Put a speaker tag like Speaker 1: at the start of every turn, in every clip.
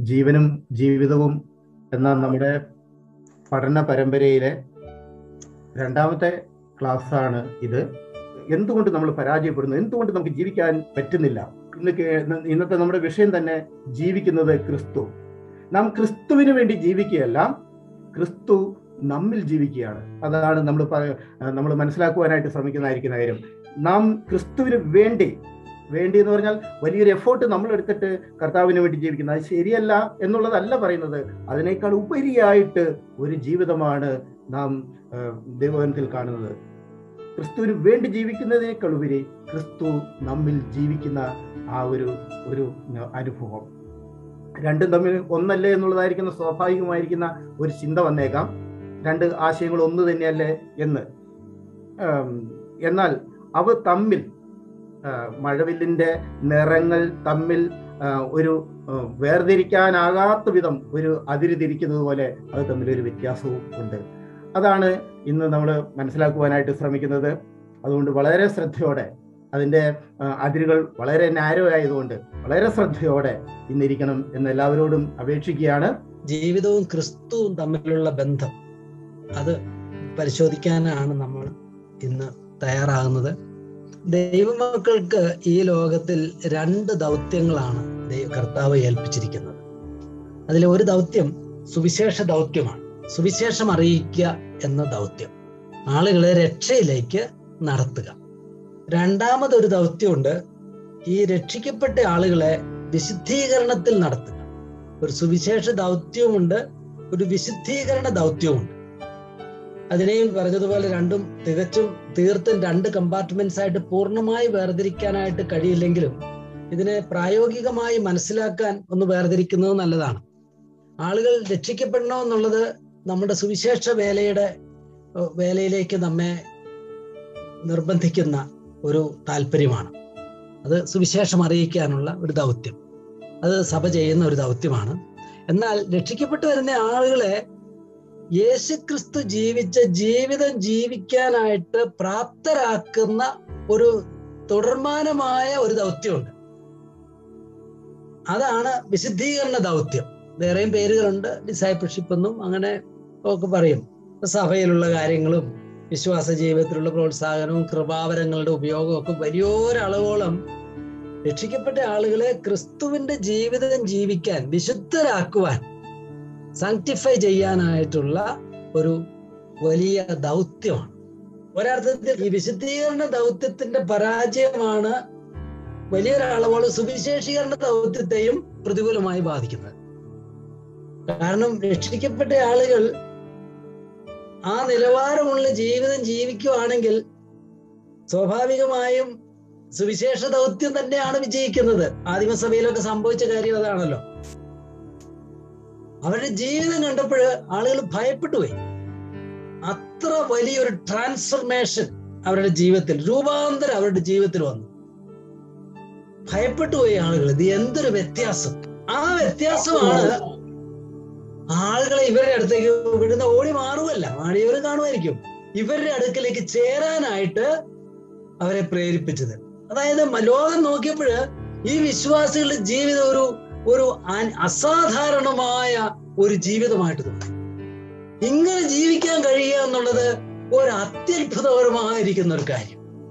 Speaker 1: ജീവനും ജീവിതവും എന്ന നമ്മുടെ പഠന പരമ്പരയിലെ രണ്ടാമത്തെ ക്ലാസ്സാണ് ഇത് എന്തുകൊണ്ട് നമ്മൾ പരാജയപ്പെടുന്നു എന്തുകൊണ്ട് നമുക്ക് ജീവിക്കാൻ പറ്റുന്നില്ല ഇന്ന് കേ- ഇന്നത്തെ നമ്മുടെ വിഷയം തന്നെ ജീവിക്കുന്നത് ക്രിസ്തു നാം ക്രിസ്തുവിന് വേണ്ടി ജീവിക്കുകയല്ല ക്രിസ്തു നമ്മിൽ ജീവിക്കുകയാണ് അതാണ് നമ്മൾ നമ്മൾ മനസ്സിലാക്കുവാനായിട്ട് ശ്രമിക്കുന്നതായിരിക്കുന്ന കാര്യം നാം ക്രിസ്തുവിന് വേണ്ടി വേണ്ടി എന്ന് പറഞ്ഞാൽ വലിയൊരു എഫേർട്ട് നമ്മൾ എടുത്തിട്ട് കർത്താവിന് വേണ്ടി ജീവിക്കുന്നത് അത് ശരിയല്ല എന്നുള്ളതല്ല പറയുന്നത് അതിനേക്കാൾ ഉപരിയായിട്ട് ഒരു ജീവിതമാണ് നാം ആ, ദൈവവനത്തിൽ കാണുന്നത് ക്രിസ്തുവിന് വേണ്ടി ജീവിക്കുന്നതിനേക്കാൾ ഉപരി ക്രിസ്തു നമ്മിൽ ജീവിക്കുന്ന ആ ഒരു ഒരു അനുഭവം രണ്ടും തമ്മിൽ ഒന്നല്ലേ എന്നുള്ളതായിരിക്കുന്ന സ്വാഭാവികമായിരിക്കുന്ന ഒരു ചിന്ത വന്നേക്കാം രണ്ട് ആശയങ്ങൾ ഒന്ന് തന്നെയല്ലേ എന്ന് ആം, എന്നാൽ അവ തമ്മിൽ ആ, മഴവില്ലിന്റെ നിറങ്ങൾ തമ്മിൽ ആ, ഒരു ആ, വേർതിരിക്കാനാകാത്ത വിധം ഒരു അതിര് തിരിക്കുന്നത് പോലെ അത് തമ്മിൽ ഒരു വ്യത്യാസവും ഉണ്ട് അതാണ് ഇന്ന് നമ്മൾ മനസ്സിലാക്കുവാനായിട്ട് ശ്രമിക്കുന്നത് അതുകൊണ്ട് വളരെ ശ്രദ്ധയോടെ അതിൻ്റെ ആ, അതിരുകൾ വളരെ നാരോ ആയതുകൊണ്ട് വളരെ ശ്രദ്ധയോടെ ഇന്നിരിക്കണം എന്ന് എല്ലാവരോടും അപേക്ഷിക്കുകയാണ്
Speaker 2: ജീവിതവും ക്രിസ്തുവും തമ്മിലുള്ള ബന്ധം അത് പരിശോധിക്കാനാണ് നമ്മൾ ഇന്ന് തയ്യാറാകുന്നത് ദൈവമക്കൾക്ക് ഈ ലോകത്തിൽ രണ്ട് ദൗത്യങ്ങളാണ് ദൈവ കർത്താവ് ഏൽപ്പിച്ചിരിക്കുന്നത് അതിൽ ഒരു ദൗത്യം സുവിശേഷ ദൗത്യമാണ് സുവിശേഷം അറിയിക്കുക എന്ന ദൗത്യം ആളുകളെ രക്ഷയിലേക്ക് നടത്തുക രണ്ടാമതൊരു ദൗത്യമുണ്ട് ഈ രക്ഷിക്കപ്പെട്ട ആളുകളെ വിശുദ്ധീകരണത്തിൽ നടത്തുക ഒരു സുവിശേഷ ദൗത്യവുമുണ്ട് ഒരു വിശുദ്ധീകരണ ദൗത്യവുമുണ്ട് അതിനെയും പറഞ്ഞതുപോലെ രണ്ടും തികച്ചും തീർത്തും രണ്ട് കമ്പാർട്ട്മെന്റ്സ് ആയിട്ട് പൂർണ്ണമായി വേർതിരിക്കാനായിട്ട് കഴിയില്ലെങ്കിലും ഇതിനെ പ്രായോഗികമായി മനസ്സിലാക്കാൻ ഒന്ന് വേർതിരിക്കുന്നത് നല്ലതാണ് ആളുകൾ രക്ഷിക്കപ്പെടണമെന്നുള്ളത് നമ്മുടെ സുവിശേഷ വേലയുടെ ഏഹ്, വേലയിലേക്ക് നമ്മെ നിർബന്ധിക്കുന്ന ഒരു താല്പര്യമാണ് അത് സുവിശേഷം അറിയിക്കാനുള്ള ഒരു ദൗത്യം അത് സഭ ചെയ്യുന്ന ഒരു ദൗത്യമാണ് എന്നാൽ രക്ഷിക്കപ്പെട്ടു വരുന്ന ആളുകളെ യേശുക്രിസ്തു ജീവിച്ച ജീവിതം ജീവിക്കാനായിട്ട് പ്രാപ്തരാക്കുന്ന ഒരു തുടർമാനമായ ഒരു ദൗത്യമുണ്ട് അതാണ് വിശുദ്ധീകരണ ദൗത്യം വേറെയും പേരുകളുണ്ട് ഡിസൈപ്പിൾഷിപ്പ് എന്നും അങ്ങനെ ഒക്കെ പറയും സഭയിലുള്ള കാര്യങ്ങളും വിശ്വാസ ജീവിതത്തിലുള്ള പ്രോത്സാഹനവും കൃപാവരങ്ങളുടെ ഉപയോഗവും ഒക്കെ വലിയൊരളവോളം രക്ഷിക്കപ്പെട്ട ആളുകളെ ക്രിസ്തുവിന്റെ ജീവിതം ജീവിക്കാൻ വിശുദ്ധരാക്കുവാൻ സാങ്ക്ടിഫൈ ചെയ്യാനായിട്ടുള്ള ഒരു വലിയ ദൗത്യമാണ് ഒരർത്ഥത്തിൽ ഈ വിശുദ്ധീകരണ ദൗത്യത്തിന്റെ പരാജയമാണ് വലിയൊരളവോളം സുവിശേഷീകരണ ദൗത്യത്തെയും പ്രതികൂലമായി ബാധിക്കുന്നത് കാരണം രക്ഷിക്കപ്പെട്ട ആളുകൾ ആ നിലവാരമുള്ള ജീവിതം ജീവിക്കുവാണെങ്കിൽ സ്വാഭാവികമായും സുവിശേഷ ദൗത്യം തന്നെയാണ് വിജയിക്കുന്നത് ആദിമസഭയിലൊക്കെ സംഭവിച്ച കാര്യം അതാണല്ലോ അവരുടെ ജീവിതം കണ്ടപ്പോൾ ആളുകൾ ഭയപ്പെട്ടു പോയി അത്ര വലിയൊരു ട്രാൻസ്ഫർമേഷൻ അവരുടെ ജീവിതത്തിൽ രൂപാന്തരം അവരുടെ ജീവിതത്തിൽ വന്നു ഭയപ്പെട്ടു പോയി ആളുകൾ ഇത് എന്തൊരു വ്യത്യാസം ആ വ്യത്യാസമാണ് ആളുകളെ ഇവരുടെ അടുത്തേക്ക് വിടുന്ന ഓടി മാറുമല്ല ആടിയവരും കാണുമായിരിക്കും ഇവരുടെ അടുക്കലേക്ക് ചേരാനായിട്ട് അവരെ പ്രേരിപ്പിച്ചത് അതായത് മ- ലോകം നോക്കിയപ്പോൾ ഈ വിശ്വാസികളുടെ ജീവിതം ഒരു ഒരു അൻ- അസാധാരണമായ ഒരു ജീവിതമായിട്ട് തോന്നി ഇങ്ങനെ ജീവിക്കാൻ കഴിയുക എന്നുള്ളത് ഒരു അത്യത്ഭുതകരമായിരിക്കുന്ന ഒരു കാര്യം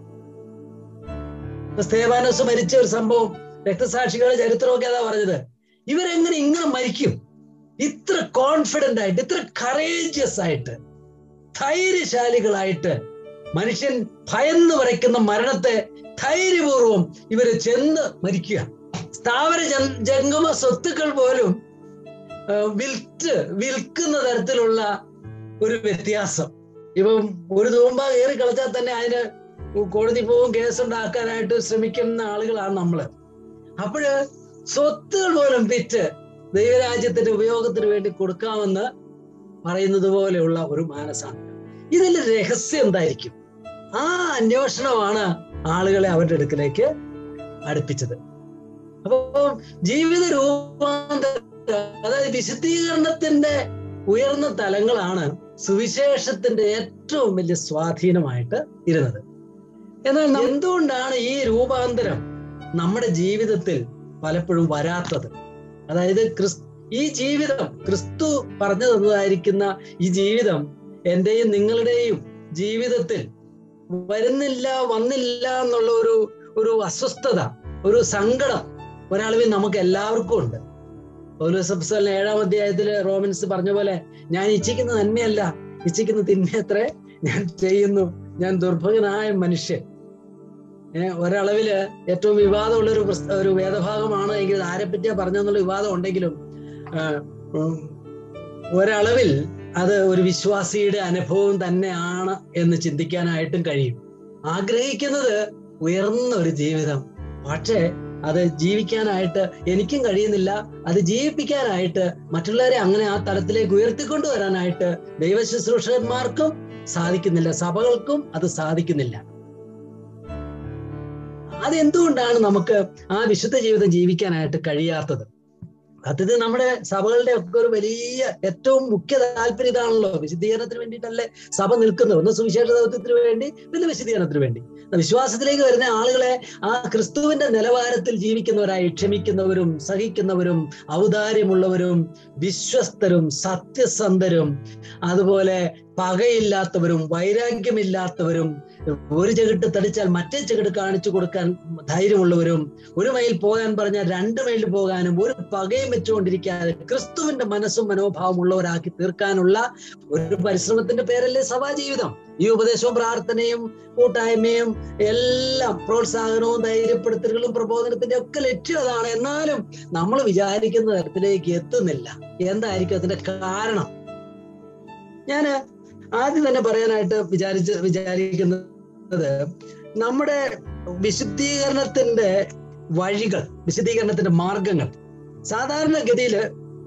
Speaker 2: സ്തേവാനോസ് മരിച്ച ഒരു സംഭവം രക്തസാക്ഷികളുടെ ചരിത്രമൊക്കെ അതാ പറഞ്ഞത് ഇവരെങ്ങനെ ഇങ്ങനെ മരിക്കും ഇത്ര കോൺഫിഡന്റ് ആയിട്ട് ഇത്ര കറേജിയസ് ആയിട്ട് ധൈര്യശാലികളായിട്ട് മനുഷ്യൻ ഭയന്ന് വരയ്ക്കുന്ന മരണത്തെ ധൈര്യപൂർവം ഇവര് ചെന്ന് മരിക്കുക സ്ഥാവര ജൻ- ജംഗമ സ്വത്തുക്കൾ പോലും ആ, വിൽറ്റ് വിൽക്കുന്ന തരത്തിലുള്ള ഒരു വ്യത്യാസം ഇപ്പം ഒരു തൂമ്പ കയറി കളിച്ചാൽ തന്നെ അതിന് കോടതി പോവും കേസുണ്ടാക്കാനായിട്ട് ശ്രമിക്കുന്ന ആളുകളാണ് നമ്മള് അപ്പോഴ് സ്വത്തുകൾ പോലും വിറ്റ് ദൈവരാജ്യത്തിന്റെ ഉപയോഗത്തിന് വേണ്ടി കൊടുക്കാമെന്ന് പറയുന്നത് പോലെയുള്ള ഒരു മാനസാണ് ഇതിന്റെ രഹസ്യം എന്തായിരിക്കും ആ അന്വേഷണമാണ് ആളുകളെ അവരുടെ അടുക്കിലേക്ക് അടുപ്പിച്ചത് അപ്പൊ ജീവിത രൂപാന്തര അതായത് വിശുദ്ധീകരണത്തിന്റെ ഉയർന്ന തലങ്ങളാണ് സുവിശേഷത്തിന്റെ ഏറ്റവും വലിയ സ്വാധീനമായിട്ട് ഇരുന്നത് എന്നാൽ ന- എന്തുകൊണ്ടാണ് ഈ രൂപാന്തരം നമ്മുടെ ജീവിതത്തിൽ പലപ്പോഴും വരാത്തത് അതായത് ക്രിസ് ഈ ജീവിതം ക്രിസ്തു പറഞ്ഞു തന്നതായിരിക്കുന്ന ഈ ജീവിതം എന്റെയും നിങ്ങളുടെയും ജീവിതത്തിൽ വരുന്നില്ല വന്നില്ല എന്നുള്ള ഒരു ഒരു അസ്വസ്ഥത ഒരു സങ്കടം ഒരളവിൽ നമുക്ക് എല്ലാവർക്കും ഉണ്ട് പൗലോസഫ്സലിന് ഏഴാം അധ്യായത്തില് റോമൻസ് പറഞ്ഞ പോലെ ഞാൻ ഇച്ഛിക്കുന്ന നന്മയല്ല ഇച്ഛിക്കുന്ന തിന്മയത്രേ ഞാൻ ചെയ്യുന്നു ഞാൻ ദുർഭകനായ മനുഷ്യൻ ഏഹ് ഒരളവില് ഏറ്റവും വിവാദമുള്ള ഒരു പ്രസ്- ഒരു വേദഭാഗമാണ് എങ്കിൽ ഇത് ആരെ പറ്റിയാ പറഞ്ഞെന്നുള്ള വിവാദം ഉണ്ടെങ്കിലും ആഹ് ഉം, ഒരളവിൽ അത് ഒരു വിശ്വാസിയുടെ അനുഭവം തന്നെയാണ് എന്ന് ചിന്തിക്കാനായിട്ടും കഴിയും ആഗ്രഹിക്കുന്നത് ഉയർന്ന ഒരു ജീവിതം പക്ഷേ അത് ജീവിക്കാനായിട്ട് എനിക്കും കഴിയുന്നില്ല അത് ജീവിപ്പിക്കാനായിട്ട് മറ്റുള്ളവരെ അങ്ങനെ ആ തലത്തിലേക്ക് ഉയർത്തിക്കൊണ്ടു വരാനായിട്ട് ദൈവ ശുശ്രൂഷകന്മാർക്കും സാധിക്കുന്നില്ല സഭകൾക്കും അത് സാധിക്കുന്നില്ല അതെന്തുകൊണ്ടാണ് നമുക്ക് ആ വിശുദ്ധ ജീവിതം ജീവിക്കാനായിട്ട് കഴിയാത്തത് അത് നമ്മുടെ സഭകളുടെ ഒക്കെ ഒരു വലിയ ഏറ്റവും മുഖ്യ താല്പര്യം ഇതാണല്ലോ വിശുദ്ധീകരണത്തിന് വേണ്ടിയിട്ടല്ലേ സഭ നിൽക്കുന്നത് ഒന്ന് സുവിശേഷ ദൗത്യത്തിന് വേണ്ടി പിന്നെ വിശുദ്ധീകരണത്തിന് വേണ്ടി വിശ്വാസത്തിലേക്ക് വരുന്ന ആളുകളെ ആ ക്രിസ്തുവിന്റെ നിലവാരത്തിൽ ജീവിക്കുന്നവരായി ക്ഷമിക്കുന്നവരും സഹിക്കുന്നവരും ഔദാര്യമുള്ളവരും വിശ്വസ്തരും സത്യസന്ധരും അതുപോലെ പകയില്ലാത്തവരും വൈരാഗ്യമില്ലാത്തവരും ഒരു ചെകിട്ട് തടിച്ചാൽ മറ്റേ ചെകിട്ട് കാണിച്ചു കൊടുക്കാൻ ധൈര്യമുള്ളവരും ഒരു മൈൽ പോകാൻ പറഞ്ഞാൽ രണ്ട് മൈൽ പോകാനും ഒരു പകയും വെച്ചുകൊണ്ടിരിക്കാതെ ക്രിസ്തുവിന്റെ മനസ്സും മനോഭാവം ഉള്ളവരാക്കി തീർക്കാനുള്ള ഒരു പരിശ്രമത്തിന്റെ പേരല്ലേ സഭാജീവിതം ഈ ഉപദേശവും പ്രാർത്ഥനയും കൂട്ടായ്മയും എല്ലാം പ്രോത്സാഹനവും ധൈര്യപ്പെടുത്തലുകളും പ്രബോധനത്തിന്റെ ഒക്കെ ലക്ഷ്യം അതാണ് എന്നാലും നമ്മൾ വിചാരിക്കുന്ന തരത്തിലേക്ക് എത്തുന്നില്ല എന്തായിരിക്കും അതിന്റെ കാരണം ഞാന് ആദ്യം തന്നെ പറയാനായിട്ട് വിചാരിച്ച് വിചാരിക്കുന്നത് നമ്മുടെ വിശുദ്ധീകരണത്തിന്റെ വഴികൾ വിശുദ്ധീകരണത്തിന്റെ മാർഗങ്ങൾ സാധാരണഗതിയിൽ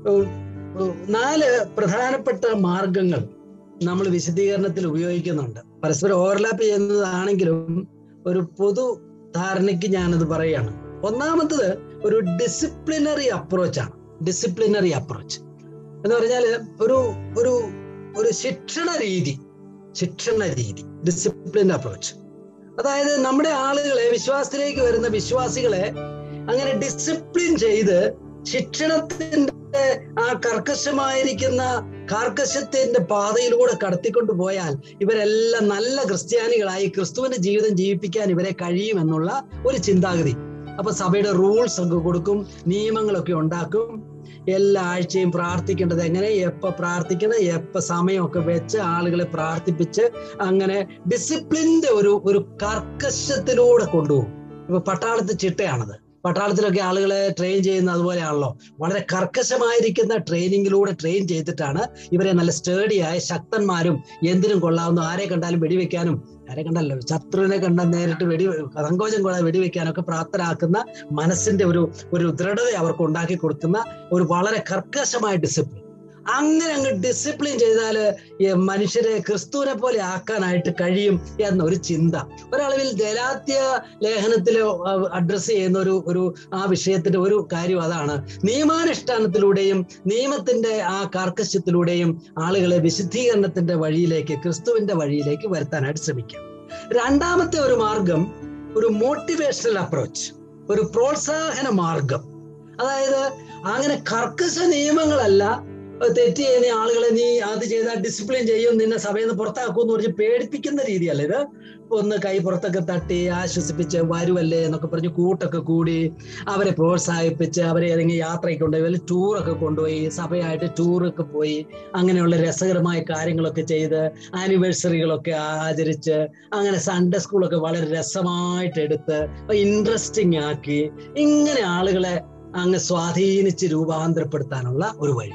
Speaker 2: നാല് പ്രധാനപ്പെട്ട മാർഗങ്ങൾ നമ്മൾ വിശദീകരണത്തിൽ ഉപയോഗിക്കുന്നുണ്ട് പരസ്പരം ഓവർലാപ്പ് ചെയ്യുന്നതാണെങ്കിലും ഒരു പൊതു ധാരണയ്ക്ക് ഞാനത് പറയുകയാണ് ഒന്നാമത്തത് ഒരു ഡിസിപ്ലിനറി അപ്രോച്ചാണ് ഡിസിപ്ലിനറി അപ്രോച്ച് എന്ന് പറഞ്ഞാല് ഒരു ഒരു ഒരു ശിക്ഷണ രീതി ശിക്ഷണ രീതി ഡിസിപ്ലിൻ അപ്രോച്ച് അതായത് നമ്മുടെ ആളുകളെ വിശ്വാസത്തിലേക്ക് വരുന്ന വിശ്വാസികളെ അങ്ങനെ ഡിസിപ്ലിൻ ചെയ്ത് ശിക്ഷണത്തിന്റെ ആ കർക്കശമായിരിക്കുന്ന കാർക്കശത്തിന്റെ പാതയിലൂടെ കടത്തിക്കൊണ്ടു പോയാൽ ഇവരെല്ലാം നല്ല ക്രിസ്ത്യാനികളായി ക്രിസ്തുവിന്റെ ജീവിതം ജീവിപ്പിക്കാൻ ഇവരെ കഴിയുമെന്നുള്ള ഒരു ചിന്താഗതി അപ്പൊ സഭയുടെ റൂൾസ് ഒക്കെ കൊടുക്കും നിയമങ്ങളൊക്കെ ഉണ്ടാക്കും എല്ലാ ആഴ്ചയും പ്രാർത്ഥിക്കേണ്ടത് എങ്ങനെ എപ്പ പ്രാർത്ഥിക്കണം എപ്പ സമയമൊക്കെ വെച്ച് ആളുകളെ പ്രാർത്ഥിപ്പിച്ച് അങ്ങനെ ഡിസിപ്ലിന്റെ ഒരു ഒരു കർക്കശത്തിലൂടെ കൊണ്ടുപോകും ഇപ്പൊ പട്ടാളത്ത് ചിട്ടയാണത് പട്ടാളത്തിലൊക്കെ ആളുകളെ ട്രെയിൻ ചെയ്യുന്ന അതുപോലെയാണല്ലോ വളരെ കർക്കശമായിരിക്കുന്ന ട്രെയിനിങ്ങിലൂടെ ട്രെയിൻ ചെയ്തിട്ടാണ് ഇവരെ നല്ല സ്റ്റേഡിയായ ശക്തന്മാരും എന്തിനും കൊള്ളാവുന്ന ആരെ കണ്ടാലും വെടിവെക്കാനും ആരെ കണ്ടല്ലോ ശത്രുവിനെ കണ്ട നേരിട്ട് വെടി സങ്കോചം കൂടാതെ വെടിവെക്കാനൊക്കെ പ്രാപ്തരാക്കുന്ന മനസ്സിന്റെ ഒരു ഒരു ദൃഢത അവർക്ക് ഉണ്ടാക്കി കൊടുക്കുന്ന ഒരു വളരെ കർക്കശമായ ഡിസിപ്ലിൻ അങ്ങനെ അങ്ങ് ഡിസിപ്ലിൻ ചെയ്താൽ മനുഷ്യരെ ക്രിസ്തുവിനെ പോലെ ആക്കാനായിട്ട് കഴിയും എന്നൊരു ചിന്ത ഒരളവിൽ ഗലാത്യ ലേഖനത്തിൽ അഡ്രസ് ചെയ്യുന്ന ഒരു ഒരു ആ വിഷയത്തിന്റെ ഒരു കാര്യം അതാണ് നിയമാനുഷ്ഠാനത്തിലൂടെയും നിയമത്തിന്റെ ആ കാർക്കശ്യത്തിലൂടെയും ആളുകളെ വിശുദ്ധീകരണത്തിന്റെ വഴിയിലേക്ക് ക്രിസ്തുവിന്റെ വഴിയിലേക്ക് വരുത്താനായിട്ട് ശ്രമിക്കാം രണ്ടാമത്തെ ഒരു മാർഗം ഒരു മോട്ടിവേഷണൽ അപ്രോച്ച് ഒരു പ്രോത്സാഹന മാർഗം അതായത് അങ്ങനെ കർക്കശ നിയമങ്ങളല്ല തെറ്റ് ചെയ്യുന്ന ആളുകളെ നീ അത് ചെയ്താൽ ഡിസിപ്ലിൻ ചെയ്യും നിന്നെ സഭയിൽ നിന്ന് പുറത്താക്കും എന്ന് പറഞ്ഞ് പേടിപ്പിക്കുന്ന രീതിയല്ല ഇത് ഒന്ന് കൈ പുറത്തൊക്കെ തട്ടി ആശ്വസിപ്പിച്ച് വരുവല്ലേ എന്നൊക്കെ പറഞ്ഞ് കൂട്ടൊക്കെ കൂടി അവരെ പ്രോത്സാഹിപ്പിച്ച് അവരെ ഏതെങ്കിലും യാത്രയ്ക്ക് കൊണ്ടുപോയി വല്ല ടൂറൊക്കെ കൊണ്ടുപോയി സഭയായിട്ട് ടൂറൊക്കെ പോയി അങ്ങനെയുള്ള രസകരമായ കാര്യങ്ങളൊക്കെ ചെയ്ത് ആനിവേഴ്സറികളൊക്കെ ആചരിച്ച് അങ്ങനെ സൺഡേ സ്കൂളൊക്കെ വളരെ രസമായിട്ട് എടുത്ത് ഇൻട്രസ്റ്റിംഗ് ആക്കി ഇങ്ങനെ ആളുകളെ അങ്ങ് സ്വാധീനിച്ച് രൂപാന്തരപ്പെടുത്താനുള്ള ഒരു വഴി